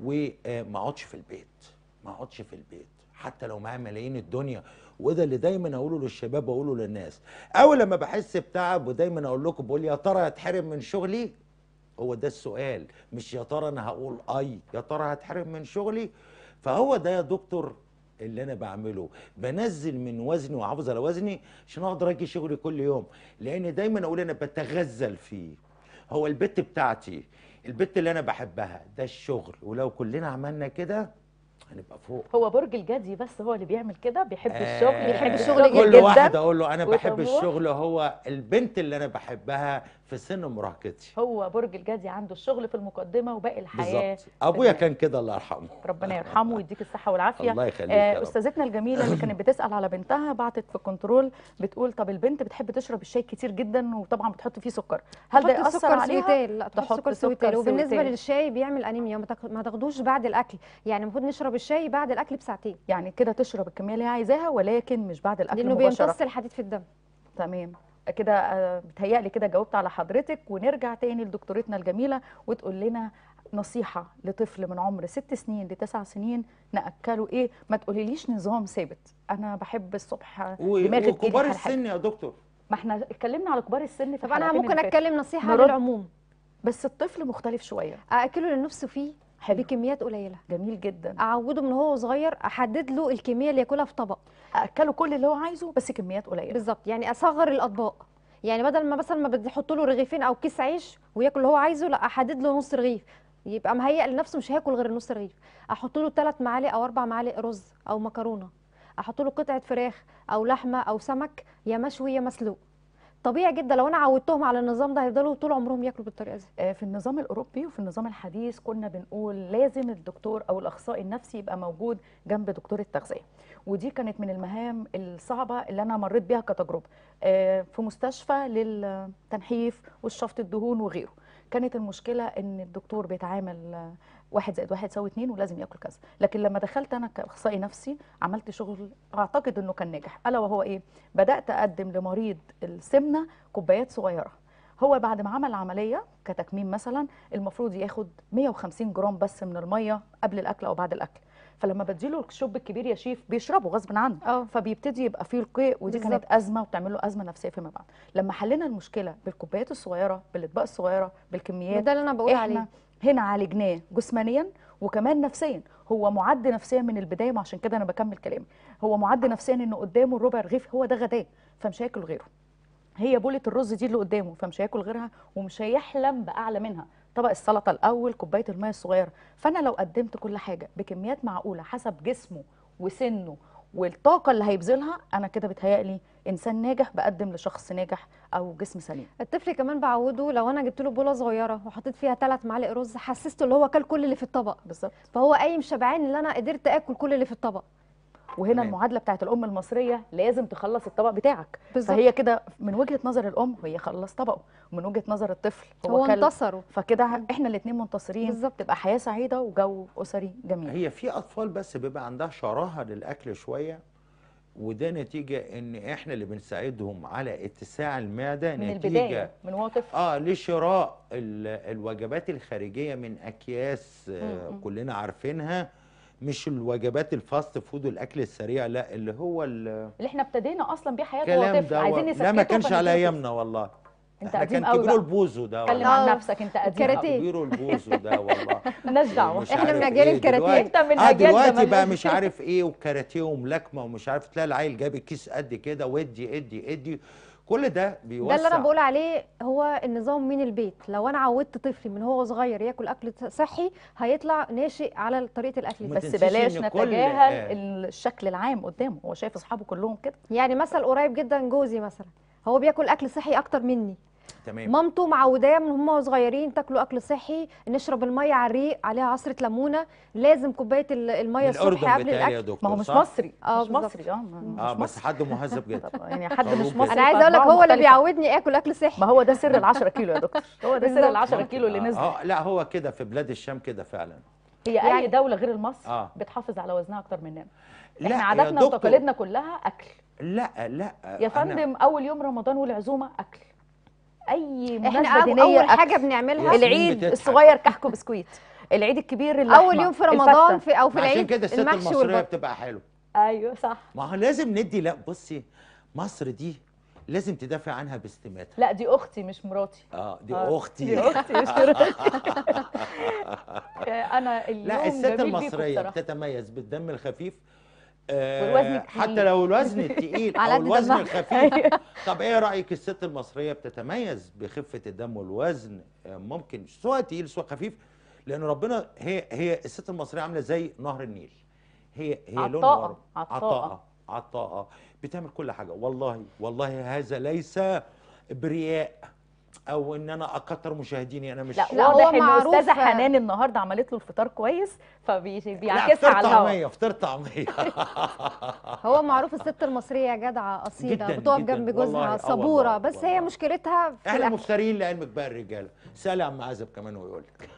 وما اقعدش في البيت ما اقعدش في البيت حتى لو معايا ملايين الدنيا وده اللي دايما اقوله للشباب واقوله للناس اول لما بحس بتعب ودايما اقول لكم بقول يا ترى هتحرم من شغلي هو ده السؤال مش يا ترى انا هقول اي يا ترى هتحرم من شغلي فهو ده يا دكتور اللي انا بعمله بنزل من وزني واحافظ على وزني عشان اقدر اجي شغلي كل يوم لان دايما اقول انا بتغزل فيه هو البت بتاعتي البت اللي انا بحبها ده الشغل ولو كلنا عملنا كده هنبقى فوق هو برج الجدي بس هو اللي بيعمل كده بيحب آه، الشغل بيحب الشغل كل جداً. واحد اقول له انا بحب وطموح. الشغل هو البنت اللي انا بحبها في سن مراهقتي هو برج الجدي عنده الشغل في المقدمه وباقي الحياه بالظبط ابويا في كان كده الله يرحمه ربنا يرحمه ويديك الصحه والعافيه الله يخليك يا آه رب. استاذتنا الجميله اللي كانت بتسال على بنتها بعتت في كنترول بتقول طب البنت بتحب تشرب الشاي كتير جدا وطبعا بتحط فيه سكر هل ده تحط ياثر سكر عليها سويتال لا تحط تحط سكر سكر سويتال وبالنسبه سويتال. للشاي بيعمل انيميا ما تاخ- ما تاخدوش بعد الاكل يعني المفروض نشرب الشاي بعد الاكل بساعتين يعني كده تشرب الكميه اللي هي عايزاها ولكن مش بعد الاكل لانه مباشره بيمتص الحديد في الدم تمام كده آه، بتهيألي كده جاوبت على حضرتك ونرجع تاني لدكتورتنا الجميلة وتقول لنا نصيحة لطفل من عمر ست سنين لتسع سنين نأكله ايه ما تقوليليش نظام ثابت انا بحب الصبح و- دماغي وكبار تجيلي حاجة. السن يا دكتور ما احنا اتكلمنا على كبار السن في طب انا الحلقتين ممكن اللي فاتوا. اتكلم نصيحه نرد. للعموم بس الطفل مختلف شوية اكله اللي نفسه فيه حلو بكميات قليله جميل جدا اعوده من هو صغير احدد له الكميه اللي ياكلها في طبق أأكله كل اللي هو عايزه بس كميات قليلة بالظبط يعني اصغر الاطباق يعني بدل ما مثلا ما بدي احط له رغيفين او كيس عيش وياكل اللي هو عايزه لا احدد له نص رغيف يبقى مهيئ لنفسه مش هياكل غير نص رغيف احط له ثلاث معالق او اربع معالق رز او مكرونه احط له قطعه فراخ او لحمه او سمك يا مشوي يا مسلوق طبيعي جدا لو انا عودتهم على النظام ده هيفضلوا طول عمرهم ياكلوا بالطريقه دي آه، في النظام الاوروبي وفي النظام الحديث كنا بنقول لازم الدكتور او الاخصائي النفسي يبقى موجود جنب دكتور التغذيه ودي كانت من المهام الصعبه اللي انا مريت بيها كتجربه آه، في مستشفى للتنحيف والشفط الدهون وغيره كانت المشكله ان الدكتور بيتعامل آه، واحد زائد واحد يساوي اتنين ولازم ياكل كذا لكن لما دخلت انا كاخصائي نفسي عملت شغل اعتقد انه كان ناجح الا وهو ايه بدات اقدم لمريض السمنه كوبايات صغيره هو بعد ما عمل عمليه كتكميم مثلا المفروض ياخد 150 جرام بس من الميه قبل الاكل او بعد الاكل فلما بديله الشوب الكبير يا شيف بيشربه غصب عنه اه فبيبتدي يبقى فيه القيء ودي بالظبط. كانت ازمه وبتعمل له ازمه نفسيه فيما بعد لما حلينا المشكله بالكوبايات الصغيره بالاطباق الصغيره بالكميات ده اللي انا بقول احنا عليه هنا عالجناه جسمانيا وكمان نفسيا هو معد نفسيا من البدايه ما عشان كده انا بكمل كلامي هو معد نفسيا انه قدامه الربع رغيف هو ده غداه فمش هياكل غيره هي بولة الرز دي اللي قدامه فمش هياكل غيرها ومش هيحلم بأعلى منها طبق السلطة الأول كوباية المية الصغيرة فأنا لو قدمت كل حاجة بكميات معقولة حسب جسمه وسنه والطاقة اللي هيبذلها أنا كده بتهيألي إنسان ناجح بقدم لشخص ناجح أو جسم سليم الطفل كمان بعوده لو انا جبت له بوله صغيره وحطيت فيها ثلاث معالق رز حسسته اللي هو كل كل اللي في الطبق بالظبط فهو قايم شبعان اللي انا قدرت اكل كل اللي في الطبق وهنا تمام. المعادلة بتاعت الأم المصرية لازم تخلص الطبق بتاعك بالظبط فهي كده من وجهة نظر الأم هي خلص طبقه ومن وجهة نظر الطفل هو كل انتصروا فكده احنا الاثنين منتصرين بالظبط. تبقى حياة سعيدة وجو أسري جميل هي في اطفال بس بيبقى عندها شراهه للاكل شويه وده نتيجه ان احنا اللي بنساعدهم على اتساع المعده من نتيجه البداية من وهو طفل اه لشراء ال- الوجبات الخارجيه من اكياس آه م- م. كلنا عارفينها مش الوجبات الفاست فود والاكل السريع لا اللي هو اللي احنا ابتدينا اصلا بيه حياته وهو الكلام طفل ده عايزين لا نسكته ما كانش فنديله على طفل. ايامنا والله انت احنا قديم كان قوي كبيره بقى البوزو ده اتكلم والله عن آه، نفسك انت قديم الكاراتيه. قوي كبيره البوزو ده والله مالناش دعوه مش إحنا من عارف أجيال إيه الكاراتيه. دلوقتي. انت من اه أجيال دلوقتي زمان. بقى مش عارف ايه وكاراتيه وملاكمه ومش عارف تلاقي العيل جاب الكيس قد كده ودي ادي ادي كل ده بيوسع ده اللي انا بقول عليه هو النظام من البيت لو انا عودت طفلي من هو صغير ياكل اكل صحي هيطلع ناشئ على طريقه الاكل وما دي بس تنسيش بلاش إن كل- نتجاهل آه. الشكل العام قدامه هو شايف اصحابه كلهم كده يعني مثل قريب جدا جوزي مثلا هو بياكل اكل صحي اكتر مني تمام مامته معوداه من هم صغيرين تاكلوا اكل صحي نشرب الميه على الريق عليها عصره ليمونه لازم كوبايه ال- الميه من الصبح الاردن قبل بتاعي يا الاكل دكتور ما هو مش صح؟ مصري آه، مش بالظبط. مصري اه مش اه بس مصري حد مهذب جدا طب يعني حد طب مش وجد. مصري انا عايزه اقول لك فأطباعه هو اللي مختلفة. بيعودني اكل اكل صحي ما هو ده سر ال 10 كيلو يا دكتور هو ده سر بالظبط. ال 10 كيلو اللي نزل اه لا هو كده في بلاد الشام كده فعلا هي يعني- اي دوله غير مصر آه. بتحافظ على وزنها اكتر مننا لا احنا يا عاداتنا دكتور. وتقاليدنا كلها اكل لا لا يا أنا- فندم اول يوم رمضان والعزومه اكل اي احنا مناسبه أو- دينيه اول أكل. حاجه بنعملها ياسمين العيد بتضحك. الصغير كحك بسكويت العيد الكبير اللحمه اول يوم في رمضان الفتة. في او في عشان العيد كده الست المحشي المصريه والبط بتبقى حلوه ايوه صح ما هو لازم ندي لا بصي مصر دي لازم تدافع عنها باستماتة لا دي اختي مش مراتي اه دي آه، اختي دي اختي مش مراتي انا اليوم لا الست جميل بيكم المصريه بصراحة. بتتميز بالدم الخفيف آه، والوزن التقيل. حتى لو الوزن التقيل على او قد الوزن دمها. الخفيف طب ايه رايك الست المصريه بتتميز بخفه الدم والوزن آه، ممكن سواء تقيل سواء خفيف لان ربنا هي هي الست المصريه عامله زي نهر النيل هي هي لون عطاءة، ورد. عطاءة. عطاءه عطاءه بتعمل كل حاجه والله والله هذا ليس برياء او ان انا اكتر مشاهديني انا مش لا, لا، هو واضح ان معروف- استاذه حنان النهارده عملت له الفطار كويس لا فبيعكسها فطار على الهواء طعميه فطار طعميه هو معروف الست المصريه جدعه اصيله جداً، بتقف جداً. جنب والله، جوزها آه صبوره والله، بس والله. هي مشكلتها في احنا الاكل مفترين لعلمك بقى الرجاله سالي عم عزب كمان ويقول لك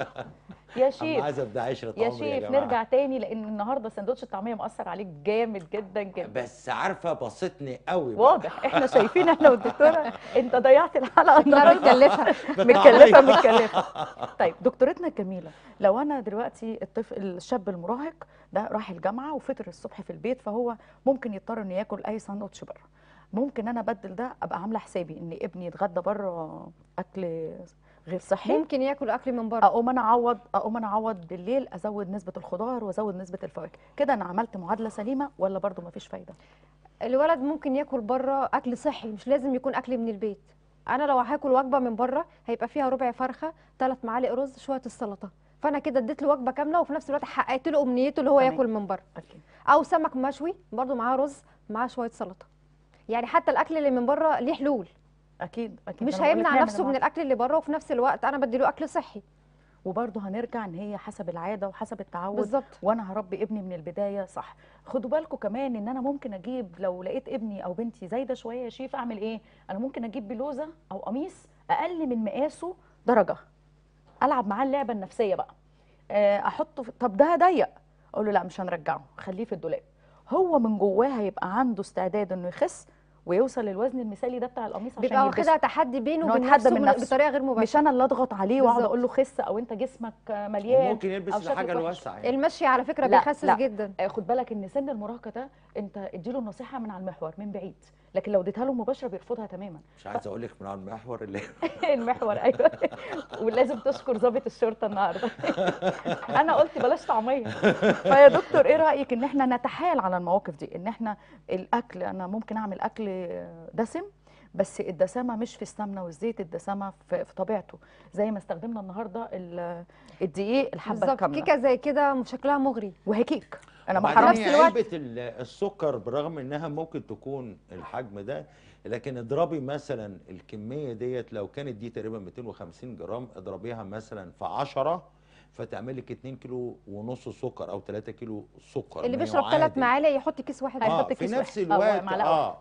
يا عم شيف عزب ده عشره يا عمري شيف جماعة. نرجع تاني لان النهارده سندوتش الطعميه مؤثر عليك جامد جدا جدا بس عارفه بسطني قوي بقى. واضح احنا شايفين احنا والدكتوره انت ضيعت الحلقه انا النهارده متكلفه متكلفه متكلفه طيب دكتورتنا الجميله لو انا دلوقتي الطفل الشاب المراهق ده راح الجامعه وفطر الصبح في البيت فهو ممكن يضطر انه ياكل اي ساندوتش بره ممكن انا ابدل ده ابقى عامله حسابي ان ابني يتغدى بره اكل غير صحي ممكن ياكل اكل من بره اقوم انا اعوض اقوم انا اعوض بالليل ازود نسبه الخضار وازود نسبه الفواكه كده انا عملت معادله سليمه ولا برضو مفيش فايده الولد ممكن ياكل بره اكل صحي مش لازم يكون اكل من البيت انا لو هاكل وجبه من بره هيبقى فيها ربع فرخه ثلاث معالق رز شويه السلطه فانا كده اديت له وجبه كامله وفي نفس الوقت حققت له امنيته اللي هو تمام. ياكل من بره أكيد. او سمك مشوي برضو معاه رز معاه شويه سلطه يعني حتى الاكل اللي من بره ليه حلول اكيد اكيد مش أنا بقول لك هيمنع نعمل نفسه من المعادلة. الاكل اللي بره وفي نفس الوقت انا بديله اكل صحي وبرضه هنرجع ان هي حسب العاده وحسب التعود بالظبط وانا هربي ابني من البدايه صح خدوا بالكم كمان ان انا ممكن اجيب لو لقيت ابني او بنتي زايده شويه يا شيف اعمل ايه انا ممكن اجيب بلوزه او قميص اقل من مقاسه درجه العب معاه اللعبه النفسيه بقى آه، احطه في طب ده ضيق اقول له لا مش هنرجعه خليه في الدولاب هو من جواه هيبقى عنده استعداد انه يخس ويوصل للوزن المثالي ده بتاع القميص عشان بيبقى يلبسه واخدها تحدي بينه إن هو وبين يتحدى نفسه من من- نفسه. بطريقه غير مش مباشره انا اللي اضغط عليه واقعد بالظبط. اقول له خس او انت جسمك مليان وممكن يلبس أو شكله الحاجه وحش. الواسعه يعني. المشي على فكره لا، بيخسس لا. جدا آه، خد بالك ان سن المراهقه ده انت اديله النصيحه من على المحور من بعيد لكن لو اديتها له مباشره بيرفضها تماما مش عايز اقول لك من على المحور اللي المحور ايوه ولازم تشكر ضابط الشرطه النهارده انا قلت بلاش طعميه فيا دكتور ايه رايك ان احنا نتحايل على المواقف دي ان احنا الاكل انا ممكن اعمل اكل دسم بس الدسامه مش في السمنه والزيت الدسامه في, في طبيعته زي ما استخدمنا النهارده ال- الدقيق الحبه بالظبط الكامله كيكه زي كده شكلها مغري وهي كيك انا ما وبعدين حرمتش نفس هي الوقت- علبه ال- السكر برغم انها ممكن تكون الحجم ده لكن اضربي مثلا الكميه ديت لو كانت دي تقريبا 250 جرام اضربيها مثلا في 10 فتعمل لك 2 كيلو ونص سكر او 3 كيلو سكر اللي ما بيشرب يعادل. ثلاث معالق يحط كيس واحد هيحط اه بس. في كيس نفس واحد أو الوقت معلقة اه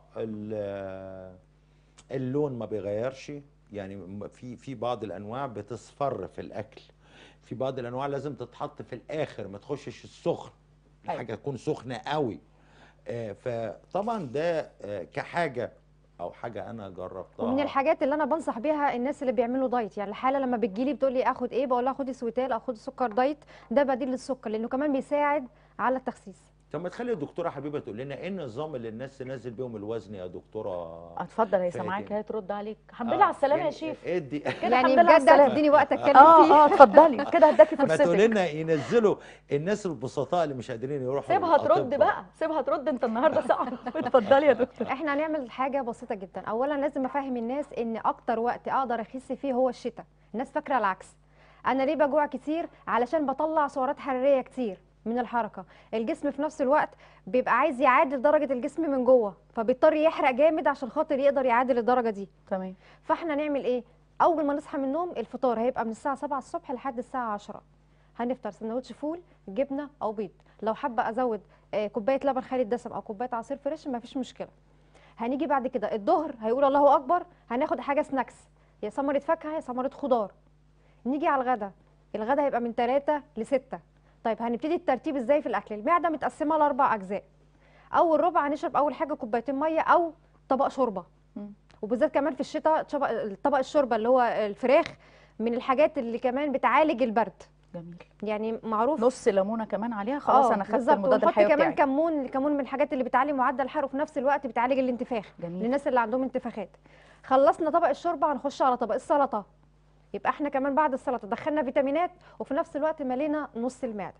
ال- اللون ما بيغيرش يعني م- في في بعض الانواع بتصفر في الاكل في بعض الانواع لازم تتحط في الاخر ما تخشش السخن أيوة. الحاجه تكون سخنه قوي آه فطبعا ده آه كحاجه او حاجه انا جربتها ومن الحاجات اللي انا بنصح بيها الناس اللي بيعملوا دايت يعني الحاله لما بتجيلي بتقول لي اخد ايه بقول لها خدي سويتال او خدي سكر دايت ده بديل للسكر لانه كمان بيساعد على التخسيس طب ما تخلي الدكتوره حبيبه تقول لنا ايه النظام اللي الناس تنزل بيهم الوزن يا دكتوره اتفضل هي فاتن. سامعاك هي ترد عليك الحمد لله على السلامه يا شيف ادي كده يعني الحمد لله على بجد السلامة. هتديني وقت اتكلم اه فيه اه اتفضلي كده هداكي ما تقول فرصتك لنا ينزلوا الناس البسطاء اللي مش قادرين يروحوا سيبها ترد للأطباء. بقى سيبها ترد انت النهارده صعب اتفضلي يا دكتور احنا هنعمل حاجه بسيطه جدا اولا لازم افهم الناس ان اكتر وقت اقدر اخس فيه هو الشتاء الناس فاكره العكس انا ليه بجوع كتير علشان بطلع سعرات حراريه كتير من الحركه الجسم في نفس الوقت بيبقى عايز يعادل درجه الجسم من جوه فبيضطر يحرق جامد عشان خاطر يقدر يعادل الدرجه دي تمام فاحنا نعمل ايه اول ما نصحى من النوم الفطار هيبقى من الساعه 7 الصبح لحد الساعه 10 هنفطر سندوتش فول جبنه او بيض لو حابه ازود آه، كوبايه لبن خالي الدسم او كوبايه عصير فريش مفيش مشكله هنيجي بعد كده الظهر هيقول الله اكبر هناخد حاجه سناكس يا ثمره فاكهه يا ثمره خضار نيجي على الغدا الغدا هيبقى من 3 ل 6 طيب هنبتدي الترتيب ازاي في الاكل المعده متقسمه لاربع اجزاء اول ربع هنشرب اول حاجه كوبايتين ميه او طبق شوربه مم. وبالذات كمان في الشتاء طبق طبق الشوربه اللي هو الفراخ من الحاجات اللي كمان بتعالج البرد جميل يعني معروف نص ليمونه كمان عليها خلاص آه، انا خدت بالظبط. المضاد ونحط الحيوي كمان بتاعي كمون الكمون من الحاجات اللي بتعلي معدل الحرق وفي نفس الوقت بتعالج الانتفاخ جميل. للناس اللي عندهم انتفاخات خلصنا طبق الشوربه هنخش على طبق السلطه يبقى احنا كمان بعد السلطه دخلنا فيتامينات وفي نفس الوقت ملينا نص المعده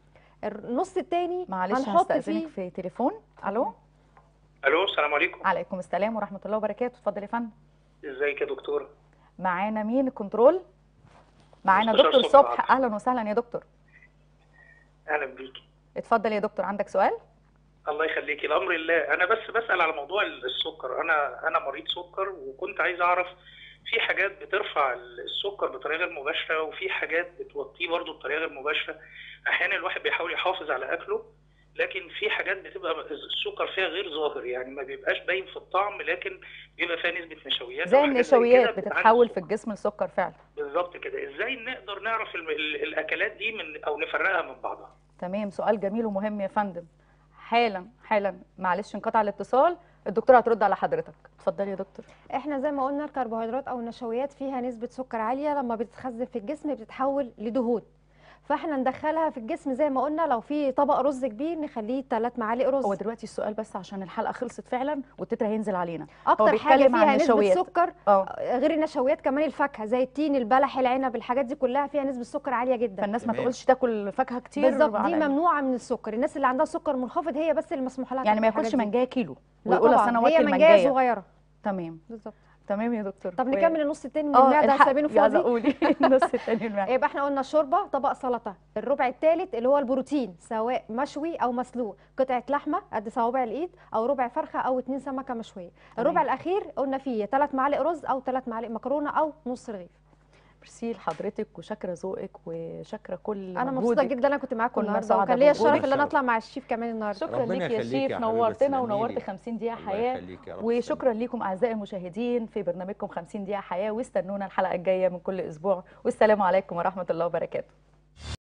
النص التاني معلش هنحط هستأذنك فيه في تليفون الو الو السلام عليكم عليكم السلام ورحمه الله وبركاته اتفضل يا فندم ازيك يا دكتور معانا مين الكنترول معانا مستشار دكتور صبحي صبح عبد. اهلا وسهلا يا دكتور اهلا بيكي اتفضل يا دكتور عندك سؤال الله يخليكي الامر لله انا بس بسال على موضوع السكر انا انا مريض سكر وكنت عايز اعرف في حاجات بترفع السكر بطريقه غير مباشره وفي حاجات بتوطيه برضه بطريقه غير مباشره احيانا الواحد بيحاول يحافظ على اكله لكن في حاجات بتبقى السكر فيها غير ظاهر يعني ما بيبقاش باين في الطعم لكن بيبقى فيها نسبه نشويات زي أو حاجات النشويات كده بتعالج بتتحول في السكر. الجسم لسكر فعلا بالظبط كده ازاي نقدر نعرف ال- ال- الاكلات دي من او نفرقها من بعضها تمام سؤال جميل ومهم يا فندم حالا حالا معلش انقطع الاتصال الدكتوره هترد على حضرتك اتفضلي يا دكتور احنا زي ما قلنا الكربوهيدرات او النشويات فيها نسبه سكر عاليه لما بتتخزن في الجسم بتتحول لدهون فاحنا ندخلها في الجسم زي ما قلنا لو في طبق رز كبير نخليه 3 معالق رز هو دلوقتي السؤال بس عشان الحلقه خلصت فعلا والتتر هينزل علينا اكتر حاجه بيتكلم عن فيها نسبه النشويات. سكر اه غير النشويات كمان الفاكهه زي التين البلح العنب الحاجات دي كلها فيها نسبه سكر عاليه جدا فالناس ما تمام. تقولش تاكل فاكهه كتير بالظبط دي على- ممنوعه من السكر الناس اللي عندها سكر منخفض هي بس اللي مسموح لها يعني ما تاكل ياكلش الحاجات دي. منجايه كيلو لا ويقول اصل طبعا انا هي واكل منجايه منجايه صغيره تمام بالظبط تمام يا دكتور طب و- نكمل النص التاني من اه المعده الحق سايبينه يلا فاضي قولي النص التاني من المعده يبقى احنا قلنا شوربه طبق سلطه الربع الثالث اللي هو البروتين سواء مشوي او مسلوق قطعه لحمه قد صوابع الايد او ربع فرخه او اتنين سمكه مشويه الربع تمام. الاخير قلنا فيه ثلاث معالق رز او ثلاث معالق مكرونه او نص رغيف ميرسي لحضرتك وشاكره ذوقك وشاكره كل انا مبسوطه مجهودك. جدا انا كنت معاكم كنا النهارده سعداء وكان ليا بوجودك. الشرف ان انا اطلع مع الشيف كمان النهارده شكرا ربنا ليك يا يخليك يا شيف حبيبة نورتنا تسلمي ونورت لي. 50 دقيقه الله حياه يخليك يا رب وشكرا ليكم اعزائي المشاهدين في برنامجكم 50 دقيقه حياه واستنونا الحلقه الجايه من كل اسبوع والسلام عليكم ورحمه الله وبركاته